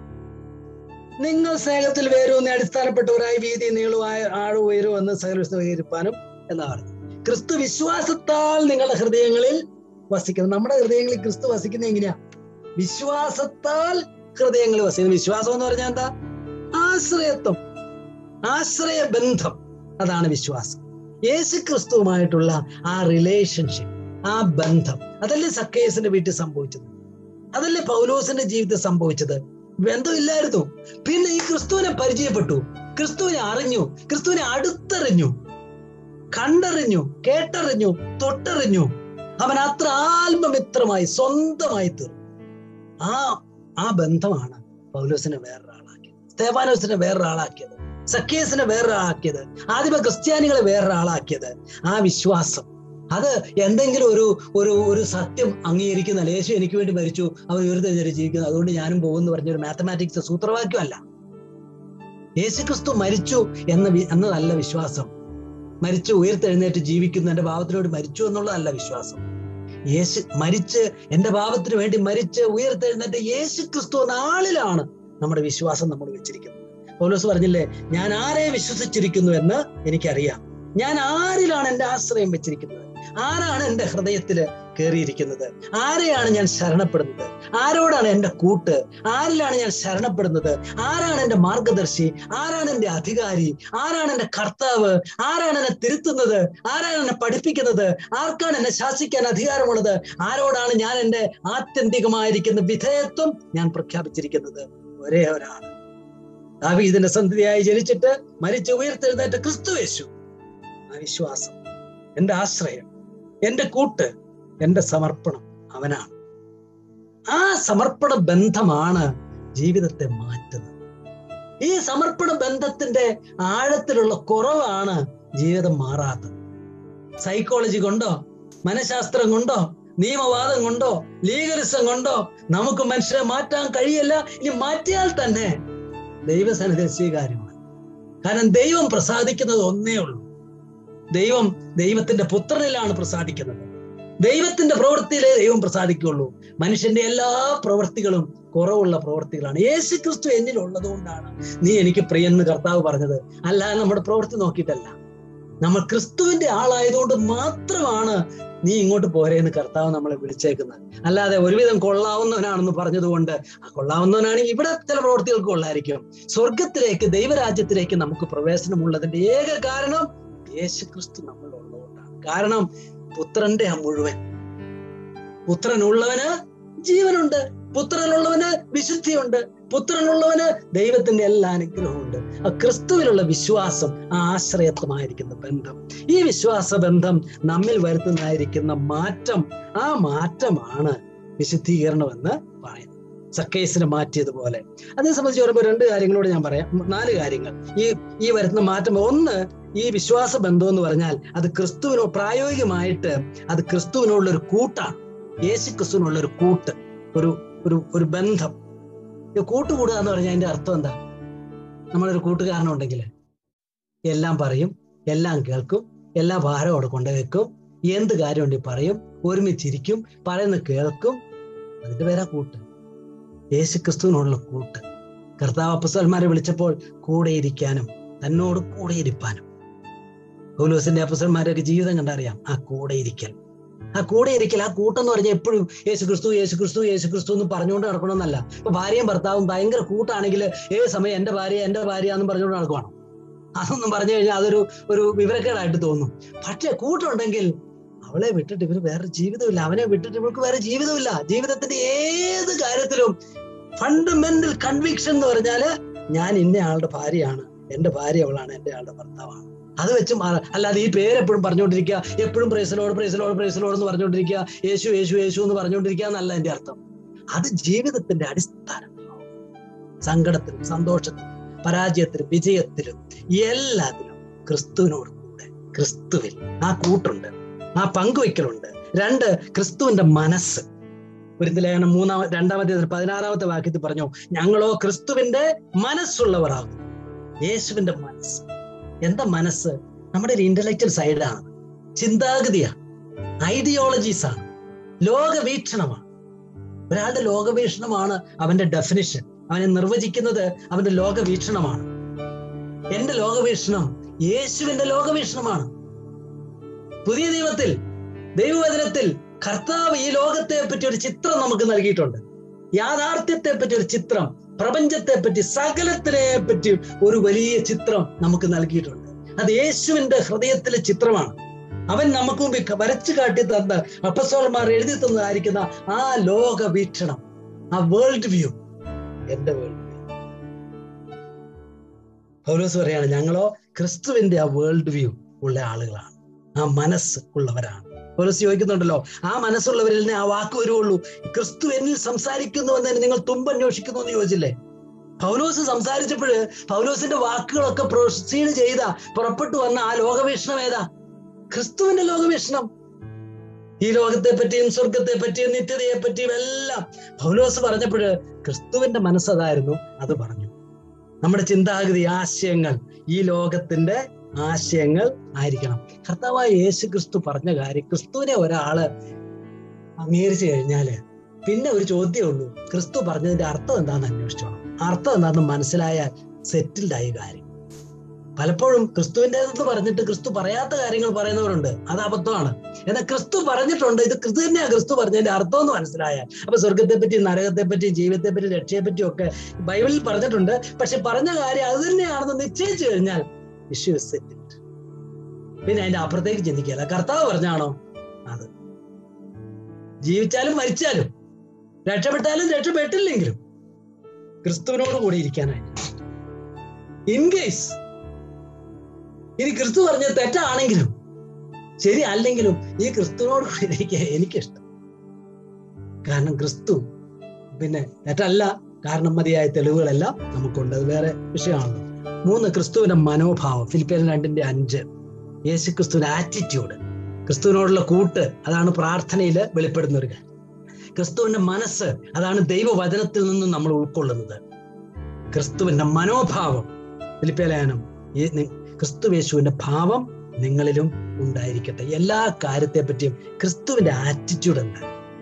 Speaker 2: നിങ്ങൾ സ്നേഹത്തിൽ വേരൂന്നി അടിസ്ഥാനപ്പെട്ടവരായി വീതി നീളുവായ ആഴു ഉയരും എന്ന് സഹകരിപ്പാനും എന്നാ പറഞ്ഞു ക്രിസ്തു വിശ്വാസത്താൽ നിങ്ങളുടെ ഹൃദയങ്ങളിൽ വസിക്കുന്നത് നമ്മുടെ ഹൃദയങ്ങളിൽ ക്രിസ്തു വസിക്കുന്നത് എങ്ങനെയാ വിശ്വാസത്താൽ ഹൃദയങ്ങളിൽ വസിക്കുന്നത് വിശ്വാസം എന്ന് പറഞ്ഞാൽ എന്താ ആശ്രയത്വം ആശ്രയ ബന്ധം അതാണ് വിശ്വാസം യേശു ക്രിസ്തുവുമായിട്ടുള്ള ആ റിലേഷൻഷിപ്പ് ആ ബന്ധം അതല്ലേ സക്കേസിന്റെ വീട്ടിൽ സംഭവിച്ചത് അതല്ലേ പൗലോസിന്റെ ജീവിതത്തിൽ സംഭവിച്ചത് ബന്ധമില്ലായിരുന്നു പിന്നെ ഈ ക്രിസ്തുവിനെ പരിചയപ്പെട്ടു ക്രിസ്തുവിനെ അറിഞ്ഞു ക്രിസ്തുവിനെ അടുത്തറിഞ്ഞു കണ്ടറിഞ്ഞു കേട്ടറിഞ്ഞു തൊട്ടറിഞ്ഞു അവൻ അത്ര ആത്മമിത്രമായി സ്വന്തമായി തീർന്നു ആ ആ ബന്ധമാണ് പൗലോസിനെ വേറൊരാളാക്കിയത് സ്തേഫാനോസിനെ വേറൊരാളാക്കിയത് സക്കേസിനെ വേറൊരാളാക്കിയത് ആദ്യമ ക്രിസ്ത്യാനികളെ വേറൊരാളാക്കിയത് ആ വിശ്വാസം അത് എന്തെങ്കിലും ഒരു ഒരു ഒരു സത്യം അംഗീകരിക്കുന്ന യേശു എനിക്ക് വേണ്ടി മരിച്ചു അവർ ഉയർത്തെഴുന്നേറ്റ് ജീവിക്കുന്നു അതുകൊണ്ട് ഞാനും പോകുമെന്ന് പറഞ്ഞ ഒരു മാത്തമാറ്റിക്സ് സൂത്രവാക്യമല്ല യേശു ക്രിസ്തു മരിച്ചു എന്ന എന്നതല്ല വിശ്വാസം മരിച്ചു ഉയർത്തെഴുന്നേറ്റ് ജീവിക്കുന്നു എന്റെ ഭാവത്തിനോട് മരിച്ചു എന്നുള്ളതല്ല വിശ്വാസം യേശു മരിച്ച് എന്റെ പാപത്തിന് വേണ്ടി മരിച്ച് ഉയർത്തെഴുന്നേറ്റ് യേശു ക്രിസ്തു എന്ന ആളിലാണ് നമ്മുടെ വിശ്വാസം നമ്മൾ വെച്ചിരിക്കുന്നത് പൗലോസ് പറഞ്ഞില്ലേ ഞാൻ ആരെ വിശ്വസിച്ചിരിക്കുന്നു എന്ന് എനിക്കറിയാം ഞാൻ ആരിലാണ് എന്റെ ആശ്രയം വെച്ചിരിക്കുന്നത് ആരാണ് എന്റെ ഹൃദയത്തിൽ കയറിയിരിക്കുന്നത് ആരെയാണ് ഞാൻ ശരണപ്പെടുന്നത് ആരോടാണ് എന്റെ കൂട്ട് ആരിലാണ് ഞാൻ ശരണപ്പെടുന്നത് ആരാണ് എന്റെ മാർഗദർശി ആരാണ് എന്റെ അധികാരി ആരാണ് എന്റെ കർത്താവ് ആരാണ് എന്നെ തിരുത്തുന്നത് ആരാണ് എന്നെ പഠിപ്പിക്കുന്നത് ആർക്കാണ് എന്നെ ശാസിക്കാൻ അധികാരമുള്ളത് ആരോടാണ് ഞാൻ എന്റെ ആത്യന്തികമായിരിക്കുന്ന വിധേയത്വം ഞാൻ പ്രഖ്യാപിച്ചിരിക്കുന്നത് ഒരേ ഒരാള് ദാവീദിന്റെ സന്ധിയായി ജനിച്ചിട്ട് മരിച്ച് ഉയർത്തെഴുന്നേറ്റ ക്രിസ്തു യേശു ആ വിശ്വാസം എന്റെ ആശ്രയം എന്റെ കൂട്ട് എന്റെ സമർപ്പണം അവനാണ് ആ സമർപ്പണ ബന്ധമാണ് ജീവിതത്തെ മാറ്റുന്നത് ഈ സമർപ്പണ ബന്ധത്തിന്റെ ആഴത്തിലുള്ള കുറവാണ് ജീവിതം മാറാത്തത് സൈക്കോളജി കൊണ്ടോ മനഃശാസ്ത്രം കൊണ്ടോ നിയമവാദം കൊണ്ടോ ലീഗലിസം കൊണ്ടോ നമുക്ക് മനുഷ്യരെ മാറ്റാൻ കഴിയല്ല ഇനി മാറ്റിയാൽ തന്നെ ദൈവസന്നിധി സ്വീകാര്യമാണ് കാരണം ദൈവം പ്രസാദിക്കുന്നത് ഒന്നേ ഉള്ളൂ ദൈവം ദൈവത്തിന്റെ പുത്രനിലാണ് പ്രസാദിക്കുന്നത് ദൈവത്തിന്റെ പ്രവൃത്തിയിലേ ദൈവം പ്രസാദിക്കുള്ളൂ മനുഷ്യന്റെ എല്ലാ പ്രവൃത്തികളും കുറവുള്ള പ്രവൃത്തികളാണ് യേശു ക്രിസ്തു എന്നിൽ ഉള്ളതുകൊണ്ടാണ് നീ എനിക്ക് പ്രിയെന്ന് കർത്താവ് പറഞ്ഞത് അല്ലാതെ നമ്മുടെ പ്രവൃത്തി നോക്കിയിട്ടല്ല നമ്മൾ ക്രിസ്തുവിന്റെ ആളായതുകൊണ്ട് മാത്രമാണ് നീ ഇങ്ങോട്ട് പോരേന്ന് കർത്താവ് നമ്മളെ വിളിച്ചേക്കുന്നത് അല്ലാതെ ഒരുവിധം കൊള്ളാവുന്നവനാണെന്ന് പറഞ്ഞതുകൊണ്ട് ആ കൊള്ളാവുന്നവനാണെങ്കിൽ ഇവിടെ ചില പ്രവൃത്തികൾക്ക് കൊള്ളായിരിക്കും സ്വർഗത്തിലേക്ക് ദൈവരാജ്യത്തിലേക്ക് നമുക്ക് പ്രവേശനമുള്ളതിന്റെ ഏക കാരണം യേശു ക്രിസ്തു നമ്മൾ ഉള്ളതുകൊണ്ടാണ് കാരണം പുത്രന്റെ ആ മുഴുവൻ പുത്രനുള്ളവന് ജീവനുണ്ട് പുത്രനുള്ളവന് വിശുദ്ധിയുണ്ട് പുത്രനുള്ളവന് ദൈവത്തിന്റെ എല്ലാ അനുഗ്രഹമുണ്ട് ആ ക്രിസ്തുവിലുള്ള വിശ്വാസം ആ ആശ്രയത്വമായിരിക്കുന്ന ബന്ധം ഈ വിശ്വാസ ബന്ധം നമ്മിൽ വരുത്തുന്നതായിരിക്കുന്ന മാറ്റം ആ മാറ്റമാണ് വിശുദ്ധീകരണം എന്ന് പറയുന്നത് സക്കേസിനെ മാറ്റിയതുപോലെ അതേ സംബന്ധിച്ച് പറയുമ്പോൾ രണ്ട് കാര്യങ്ങളോട് ഞാൻ പറയാം നാല് കാര്യങ്ങൾ ഈ ഈ വരുന്ന മാറ്റം ഒന്ന് ഈ വിശ്വാസ ബന്ധം എന്ന് പറഞ്ഞാൽ അത് ക്രിസ്തുവിനോ പ്രായോഗികമായിട്ട് അത് ക്രിസ്തുവിനുള്ള ഒരു കൂട്ടാണ് യേശു ക്രിസ്തുവിനുള്ള ഒരു കൂട്ട് ഒരു ഒരു ഒരു ബന്ധം ഈ കൂട്ടുകൂടുക എന്ന് പറഞ്ഞാൽ അതിന്റെ അർത്ഥം എന്താ നമ്മളൊരു കൂട്ടുകാരനുണ്ടെങ്കിൽ എല്ലാം പറയും എല്ലാം കേൾക്കും എല്ലാ ഭാരം അവിടെ കൊണ്ടുവെക്കും എന്ത് കാര്യം ഉണ്ടെങ്കിൽ പറയും ഒരുമിച്ചിരിക്കും പറയുന്നത് കേൾക്കും അതിന്റെ പേരാ കൂട്ട് യേശു ക്രിസ്തുവിനോടുള്ള കൂട്ട് കർത്താവ് അപ്പസന്മാരെ വിളിച്ചപ്പോൾ കൂടെ ഇരിക്കാനും തന്നോട് കൂടെ ഇരിപ്പാനും പൗലോസിന്റെ അപ്പസന്മാരൊക്കെ ജീവിതം കണ്ടറിയാം ആ കൂടെ ഇരിക്കൽ ആ കൂടെ ഇരിക്കൽ ആ കൂട്ടെന്ന് പറഞ്ഞാൽ എപ്പോഴും യേശു ക്രിസ്തു യേശു ക്രിസ്തു യേശു ക്രിസ്തു എന്ന് പറഞ്ഞുകൊണ്ട് നടക്കണമെന്നല്ല ഇപ്പൊ ഭാര്യയും ഭർത്താവും ഭയങ്കര കൂട്ടാണെങ്കിൽ ഏത് സമയം എന്റെ ഭാര്യ എന്റെ ഭാര്യ എന്ന് പറഞ്ഞുകൊണ്ട് നടക്കുവാണ് അതൊന്നും പറഞ്ഞു കഴിഞ്ഞാൽ അതൊരു ഒരു വിവരക്കേടായിട്ട് തോന്നും പക്ഷെ കൂട്ടുണ്ടെങ്കിൽ അവളെ വിട്ടിട്ട് ഇവര് വേറെ ജീവിതമില്ല അവനെ വിട്ടിട്ട് ഇവർക്ക് വേറെ ജീവിതമില്ല ജീവിതത്തിന്റെ ഏത് കാര്യത്തിലും ഫണ്ടമെന്റൽ കൺവിക്ഷൻ എന്ന് പറഞ്ഞാല് ഞാൻ ഇന്ന ആളുടെ ഭാര്യയാണ് എന്റെ ഭാര്യ അവളാണ് എന്റെ ആളുടെ ഭർത്താവാണ് അത് വെച്ച് മാ- അല്ലാതെ ഈ പേര് എപ്പോഴും പറഞ്ഞുകൊണ്ടിരിക്കുക എപ്പോഴും പ്രൈസലോട് പ്രൈസലോട് പ്രൈസലോട് എന്ന് പറഞ്ഞുകൊണ്ടിരിക്കുക യേശു യേശു യേശു എന്ന് പറഞ്ഞുകൊണ്ടിരിക്കുക എന്നല്ല എന്റെ അർത്ഥം അത് ജീവിതത്തിന്റെ അടിസ്ഥാനം സങ്കടത്തിലും സന്തോഷത്തിലും പരാജയത്തിലും വിജയത്തിലും എല്ലാത്തിലും ക്രിസ്തുവിനോട് കൂടെ ക്രിസ്തുവിൽ ആ കൂട്ടുണ്ട് ആ പങ്കുവയ്ക്കലുണ്ട് രണ്ട് ക്രിസ്തുവിന്റെ മനസ്സ് ഒരു ലേഖനം മൂന്നാമ രണ്ടാമത്തെ പതിനാറാമത്തെ വാക്യത്തിൽ പറഞ്ഞു ഞങ്ങളോ ക്രിസ്തുവിന്റെ മനസ്സുള്ളവരാകും യേശുവിന്റെ മനസ്സ് എന്താ മനസ്സ് നമ്മുടെ ഒരു ഇന്റലക്ച്വൽ സൈഡാണ് ചിന്താഗതിയാണ് ഐഡിയോളജീസ് ആണ് ലോകവീക്ഷണമാണ് ഒരാളുടെ ലോകവീക്ഷണമാണ് അവന്റെ ഡെഫിനിഷൻ അവനെ നിർവചിക്കുന്നത് അവന്റെ ലോകവീക്ഷണമാണ് എന്റെ ലോകവീക്ഷണം യേശുവിന്റെ ലോകവീക്ഷണമാണ് പുതിയ നിയമത്തിൽ ദൈവവചനത്തിൽ കർത്താവ് ഈ ലോകത്തെ പറ്റി ഒരു ചിത്രം നമുക്ക് നൽകിയിട്ടുണ്ട് യാഥാർത്ഥ്യത്തെ പറ്റി ഒരു ചിത്രം പ്രപഞ്ചത്തെ പറ്റി സകലത്തിനെ പറ്റി ഒരു വലിയ ചിത്രം നമുക്ക് നൽകിയിട്ടുണ്ട് അത് യേശുവിന്റെ ഹൃദയത്തിലെ ചിത്രമാണ് അവൻ നമുക്ക് മുമ്പിൽ ക- വരച്ചു കാട്ടി തന്ന അപ്പസോളന്മാർ എഴുതി തന്നതായിരിക്കുന്ന ആ ലോക വീക്ഷണം ആ വേൾഡ് വ്യൂ എന്റെ വേൾഡ് വ്യൂ പൗലോസ് പറയാണ് ഞങ്ങളോ ക്രിസ്തുവിന്റെ ആ വേൾഡ് വ്യൂ ഉള്ള ആളുകളാണ് ആ മനസ്സ് ഉള്ളവരാണ് പൗലോസ് ചോദിക്കുന്നുണ്ടല്ലോ ആ മനസ്സുള്ളവരിൽ നിന്ന് ആ വാക്ക് വരുവുള്ളൂ ക്രിസ്തു എന്നിൽ സംസാരിക്കുന്നു എന്നതിന് നിങ്ങൾ തുമ്പന്വേഷിക്കുന്നു എന്ന് ചോദിച്ചില്ലേ പൗലോസ് സംസാരിച്ചപ്പോഴ് പൗലോസിന്റെ വാക്കുകളൊക്കെ പ്രൊസീഡ് ചെയ്ത പുറപ്പെട്ടു വന്ന ആ ലോകവീക്ഷണം ഏതാ ക്രിസ്തുവിന്റെ ലോകവീക്ഷണം ഈ ലോകത്തെ പറ്റിയും സ്വർഗത്തെ പറ്റിയും നിത്യതയെ പറ്റിയും എല്ലാം പൗലോസ് പറഞ്ഞപ്പോഴ് ക്രിസ്തുവിന്റെ മനസ്സതായിരുന്നു അത് പറഞ്ഞു നമ്മുടെ ചിന്താഗതി ആശയങ്ങൾ ഈ ലോകത്തിന്റെ ആശയങ്ങൾ ആയിരിക്കണം കർത്താവായ യേശു ക്രിസ്തു പറഞ്ഞ കാര്യം ക്രിസ്തുവിനെ ഒരാള് അംഗീകരിച്ചു കഴിഞ്ഞാല് പിന്നെ ഒരു ചോദ്യമേ ഉള്ളൂ ക്രിസ്തു പറഞ്ഞതിന്റെ അർത്ഥം എന്താണെന്ന് അന്വേഷിച്ചോണം അർത്ഥം എന്താണെന്ന് മനസ്സിലായാൽ സെറ്റിൽഡ് ആയി കാര്യം പലപ്പോഴും ക്രിസ്തുവിൻ്റെതെന്ന് പറഞ്ഞിട്ട് ക്രിസ്തു പറയാത്ത കാര്യങ്ങൾ പറയുന്നവരുണ്ട് അത് അബദ്ധമാണ് എന്നാൽ ക്രിസ്തു പറഞ്ഞിട്ടുണ്ട് ഇത് ക്രിസ്തു തന്നെയാണ് ക്രിസ്തു പറഞ്ഞതിന്റെ അർത്ഥം എന്ന് മനസ്സിലായാൽ അപ്പൊ സ്വർഗത്തെ പറ്റി നരകത്തെ പറ്റി ജീവിതത്തെ പറ്റി രക്ഷയെ പറ്റിയും ഒക്കെ ബൈബിളിൽ പറഞ്ഞിട്ടുണ്ട് പക്ഷെ പറഞ്ഞ കാര്യം അത് തന്നെയാണെന്ന് നിശ്ചയിച്ചു കഴിഞ്ഞാൽ ഇഷ്യൂ സെറ്റിൽഡ് പിന്നെ അതിന്റെ അപ്പുറത്തേക്ക് ചിന്തിക്കുകയല്ല കർത്താവ് പറഞ്ഞാണോ അത് ജീവിച്ചാലും മരിച്ചാലും രക്ഷപ്പെട്ടാലും രക്ഷപ്പെട്ടില്ലെങ്കിലും ക്രിസ്തുവിനോട് കൂടി ഇരിക്കാനായിട്ട് ഇൻ കേസ് ഇനി ക്രിസ്തു പറഞ്ഞ തെറ്റാണെങ്കിലും ശരി അല്ലെങ്കിലും ഈ ക്രിസ്തുവിനോട് കൂടി ഇരിക്കാൻ എനിക്കിഷ്ടം കാരണം ക്രിസ്തു പിന്നെ തെറ്റല്ല കാരണം മതിയായ തെളിവുകളെല്ലാം നമുക്കുണ്ട് അത് വേറെ വിഷയമാണല്ലോ മൂന്ന് ക്രിസ്തുവിന്റെ മനോഭാവം ഫിലിപ്പിയൻ രണ്ടിന്റെ അഞ്ച് യേശു ക്രിസ്തുവിന്റെ ആറ്റിറ്റ്യൂഡ് ക്രിസ്തുവിനോടുള്ള കൂട്ട് അതാണ് പ്രാർത്ഥനയിൽ വെളിപ്പെടുന്ന ഒരു കാര്യം ക്രിസ്തുവിന്റെ മനസ്സ് അതാണ് ദൈവവചനത്തിൽ നിന്നും നമ്മൾ ഉൾക്കൊള്ളുന്നത് ക്രിസ്തുവിന്റെ മനോഭാവം ഫിലിപ്പിയലേനം ഈ നി- ക്രിസ്തു യേശുവിന്റെ ഭാവം നിങ്ങളിലും ഉണ്ടായിരിക്കട്ടെ എല്ലാ കാര്യത്തെ പറ്റിയും ക്രിസ്തുവിന്റെ ആറ്റിറ്റ്യൂഡ് എന്താ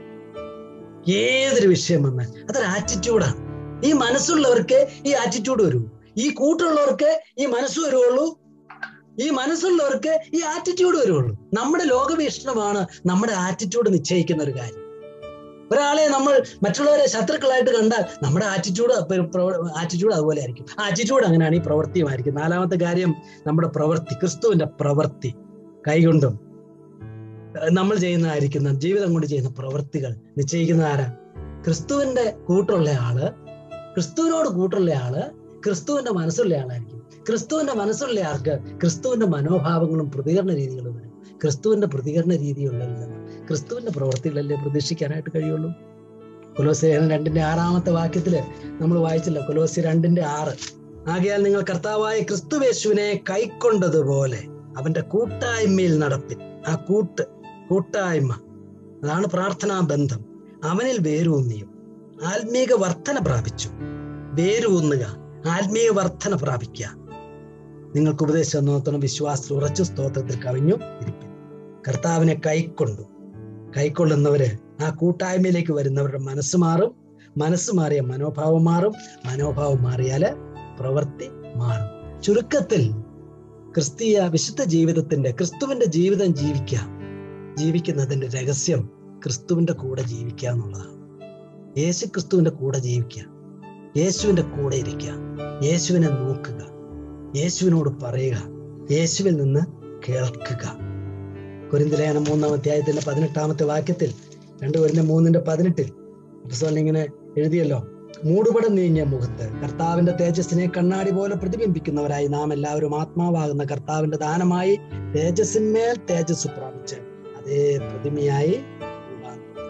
Speaker 2: ഏതൊരു വിഷയം വന്നാൽ അതൊരു ആറ്റിറ്റ്യൂഡാണ് ഈ മനസ്സുള്ളവർക്ക് ഈ ആറ്റിറ്റ്യൂഡ് വരൂ ഈ കൂട്ടുള്ളവർക്ക് ഈ മനസ്സ് വരുവുള്ളൂ ഈ മനസ്സുള്ളവർക്ക് ഈ ആറ്റിറ്റ്യൂഡ് വരുവുള്ളൂ നമ്മുടെ ലോകവീക്ഷണമാണ് നമ്മുടെ ആറ്റിറ്റ്യൂഡ് നിശ്ചയിക്കുന്ന ഒരു കാര്യം ഒരാളെ നമ്മൾ മറ്റുള്ളവരെ ശത്രുക്കളായിട്ട് കണ്ടാൽ നമ്മുടെ ആറ്റിറ്റ്യൂഡ് ആറ്റിറ്റ്യൂഡ് അതുപോലെ ആയിരിക്കും ആറ്റിറ്റ്യൂഡ് അങ്ങനെയാണ് ഈ പ്രവൃത്തിയുമായിരിക്കും നാലാമത്തെ കാര്യം നമ്മുടെ പ്രവൃത്തി ക്രിസ്തുവിന്റെ പ്രവൃത്തി കൈകൊണ്ടും ഏഹ് നമ്മൾ ചെയ്യുന്നതായിരിക്കുന്ന ജീവിതം കൊണ്ട് ചെയ്യുന്ന പ്രവൃത്തികൾ നിശ്ചയിക്കുന്ന ആരാ ക്രിസ്തുവിന്റെ കൂട്ടുള്ള ആള് ക്രിസ്തുവിനോട് കൂട്ടുള്ള ആള് ക്രിസ്തുവിന്റെ മനസ്സുള്ള ആളായിരിക്കും ക്രിസ്തുവിന്റെ മനസ്സുള്ള ആൾക്ക് ക്രിസ്തുവിന്റെ മനോഭാവങ്ങളും പ്രതികരണ രീതികളും വരും ക്രിസ്തുവിന്റെ പ്രതികരണ രീതിയുള്ളതിൽ നിന്ന് ക്രിസ്തുവിന്റെ പ്രവർത്തികളല്ലേ പ്രതീക്ഷിക്കാനായിട്ട് കഴിയുള്ളൂ കൊലോസിയൻ രണ്ടിന്റെ ആറാമത്തെ വാക്യത്തില് നമ്മൾ വായിച്ചില്ല കൊലോസി രണ്ടിന്റെ ആറ് ആകയാൽ നിങ്ങൾ കർത്താവായ ക്രിസ്തുവേശുവിനെ കൈക്കൊണ്ടതുപോലെ അവന്റെ കൂട്ടായ്മയിൽ നടപ്പിൻ ആ കൂട്ട് കൂട്ടായ്മ അതാണ് പ്രാർത്ഥനാ ബന്ധം അവനിൽ വേരൂന്നിയും ആത്മീക വർധന പ്രാപിച്ചു വേരൂന്നുക ആത്മീയ വർധന പ്രാപിക്കുക നിങ്ങൾക്ക് ഉപദേശം നോക്കണം വിശ്വാസത്തിൽ ഉറച്ചു സ്തോത്രത്തിൽ കവിഞ്ഞു ഇരിപ്പിൻ കർത്താവിനെ കൈക്കൊണ്ടു കൈക്കൊള്ളുന്നവര് ആ കൂട്ടായ്മയിലേക്ക് വരുന്നവരുടെ മനസ്സ് മാറും മനസ്സ് മാറിയ മനോഭാവം മാറും മനോഭാവം മാറിയാല് പ്രവൃത്തി മാറും ചുരുക്കത്തിൽ ക്രിസ്തീയ വിശുദ്ധ ജീവിതത്തിന്റെ ക്രിസ്തുവിന്റെ ജീവിതം ജീവിക്കുക ജീവിക്കുന്നതിന്റെ രഹസ്യം ക്രിസ്തുവിന്റെ കൂടെ ജീവിക്കുക എന്നുള്ളതാണ് യേശു ക്രിസ്തുവിന്റെ കൂടെ ജീവിക്കുക യേശുവിന്റെ കൂടെ ഇരിക്കുക യേശുവിനെ നോക്കുക യേശുവിനോട് പറയുക യേശുവിൽ നിന്ന് കേൾക്കുക കുരിന്തിലേഖനം മൂന്നാം അധ്യായത്തിന്റെ പതിനെട്ടാമത്തെ വാക്യത്തിൽ രണ്ട് കുരിന്ത മൂന്നിന്റെ പതിനെട്ടിൽ അപ്പസ്തലൻ ഇങ്ങനെ എഴുതിയല്ലോ മൂടുപടം നീങ്ങിയ മുഖത്ത് കർത്താവിന്റെ തേജസ്സിനെ കണ്ണാടി പോലെ പ്രതിബിംബിക്കുന്നവരായി നാം എല്ലാവരും ആത്മാവാകുന്ന കർത്താവിന്റെ ദാനമായി തേജസ്സിന്മേൽ തേജസ് പ്രാപിച്ച് അതേ പ്രതിമയായി രൂപാന്തരപ്പെടും.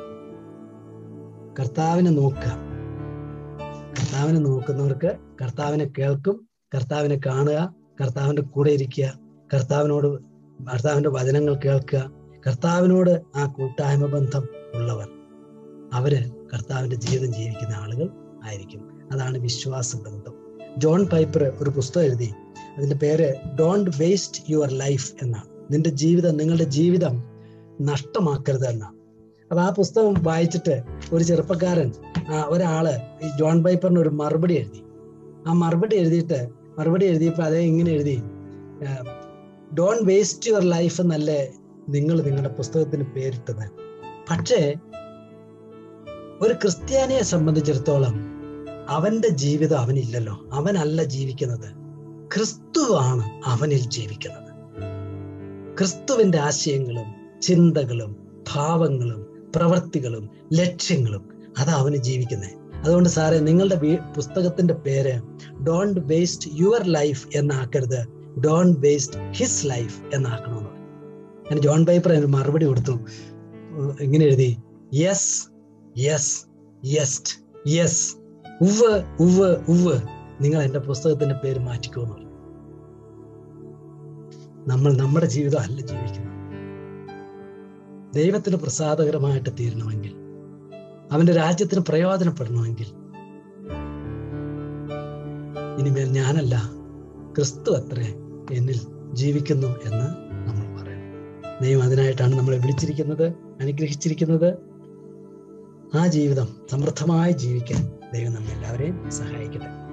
Speaker 2: കർത്താവിനെ നോക്കുക കർത്താവിനെ നോക്കുന്നവർക്ക് കർത്താവിനെ കേൾക്കും കർത്താവിനെ കാണുക കർത്താവിന്റെ കൂടെ ഇരിക്കുക കർത്താവിനോട് കർത്താവിന്റെ വചനങ്ങൾ കേൾക്കുക കർത്താവിനോട് ആ കൂട്ടായ്മ ബന്ധം ഉള്ളവർ അവര് കർത്താവിന്റെ ജീവിതം ജീവിക്കുന്ന ആളുകൾ ആയിരിക്കും അതാണ് വിശ്വാസ ബന്ധം ജോൺ പൈപ്പർ ഒരു പുസ്തകം എഴുതി അതിന്റെ പേര് ഡോണ്ട് വേസ്റ്റ് യുവർ ലൈഫ് എന്നാണ് നിന്റെ ജീവിതം നിങ്ങളുടെ ജീവിതം നഷ്ടമാക്കരുത് എന്നാണ് അപ്പൊ ആ പുസ്തകം വായിച്ചിട്ട് ഒരു ചെറുപ്പക്കാരൻ ആ, ഒരാള് ഈ ജോൺ പൈപ്പറിന് ഒരു മറുപടി എഴുതി ആ മറുപടി എഴുതിയിട്ട് മറുപടി എഴുതിയപ്പോൾ അതേ ഇങ്ങനെ എഴുതി ഡോണ്ട് വേസ്റ്റ് യുവർ ലൈഫ് എന്നല്ലേ നിങ്ങൾ നിങ്ങളുടെ പുസ്തകത്തിന് പേരിട്ടത് പക്ഷേ ഒരു ക്രിസ്ത്യാനിയെ സംബന്ധിച്ചിടത്തോളം അവന്റെ ജീവിതം അവനില്ലല്ലോ അവനല്ല ജീവിക്കുന്നത് ക്രിസ്തുവാണ് അവനിൽ ജീവിക്കുന്നത് ക്രിസ്തുവിന്റെ ആശയങ്ങളും ചിന്തകളും ഭാവങ്ങളും പ്രവർത്തികളും ലക്ഷ്യങ്ങളും അതാ അവന് ജീവിക്കുന്നത് അതുകൊണ്ട് സാറേ നിങ്ങളുടെ വീ- പുസ്തകത്തിന്റെ പേര് ഡോണ്ട് വേസ്റ്റ് യുവർ ലൈഫ് എന്നാക്കരുത് ഡോണ്ട് വേസ്റ്റ് ഹിസ് ലൈഫ് എന്നാക്കണമെന്ന് പറഞ്ഞു ഞാൻ ജോൺ പൈപ്പർ അതിന് മറുപടി കൊടുത്തു ഉം, ഇങ്ങനെ എഴുതി യെസ് യെസ് യെസ്റ്റ് യെസ് ഉവ് ഉവ് ഉവ് നിങ്ങൾ എന്റെ പുസ്തകത്തിന്റെ പേര് മാറ്റിക്കോന്ന് പറഞ്ഞു നമ്മൾ നമ്മുടെ ജീവിതം അല്ല ജീവിക്കുന്നത് ദൈവത്തിന് പ്രസാദകരമായിട്ട് തീരണമെങ്കിൽ അവന്റെ രാജ്യത്തിന് പ്രയോജനപ്പെടണമെങ്കിൽ ഇനിമേൽ ഞാനല്ല ക്രിസ്തു അത്രേ എന്നിൽ ജീവിക്കുന്നു എന്ന് നമ്മൾ പറയണം ദൈവം അതിനായിട്ടാണ് നമ്മളെ വിളിച്ചിരിക്കുന്നത് അനുഗ്രഹിച്ചിരിക്കുന്നത് ആ ജീവിതം സമൃദ്ധമായി ജീവിക്കാൻ ദൈവം നമ്മെ എല്ലാവരെയും സഹായിക്കട്ടെ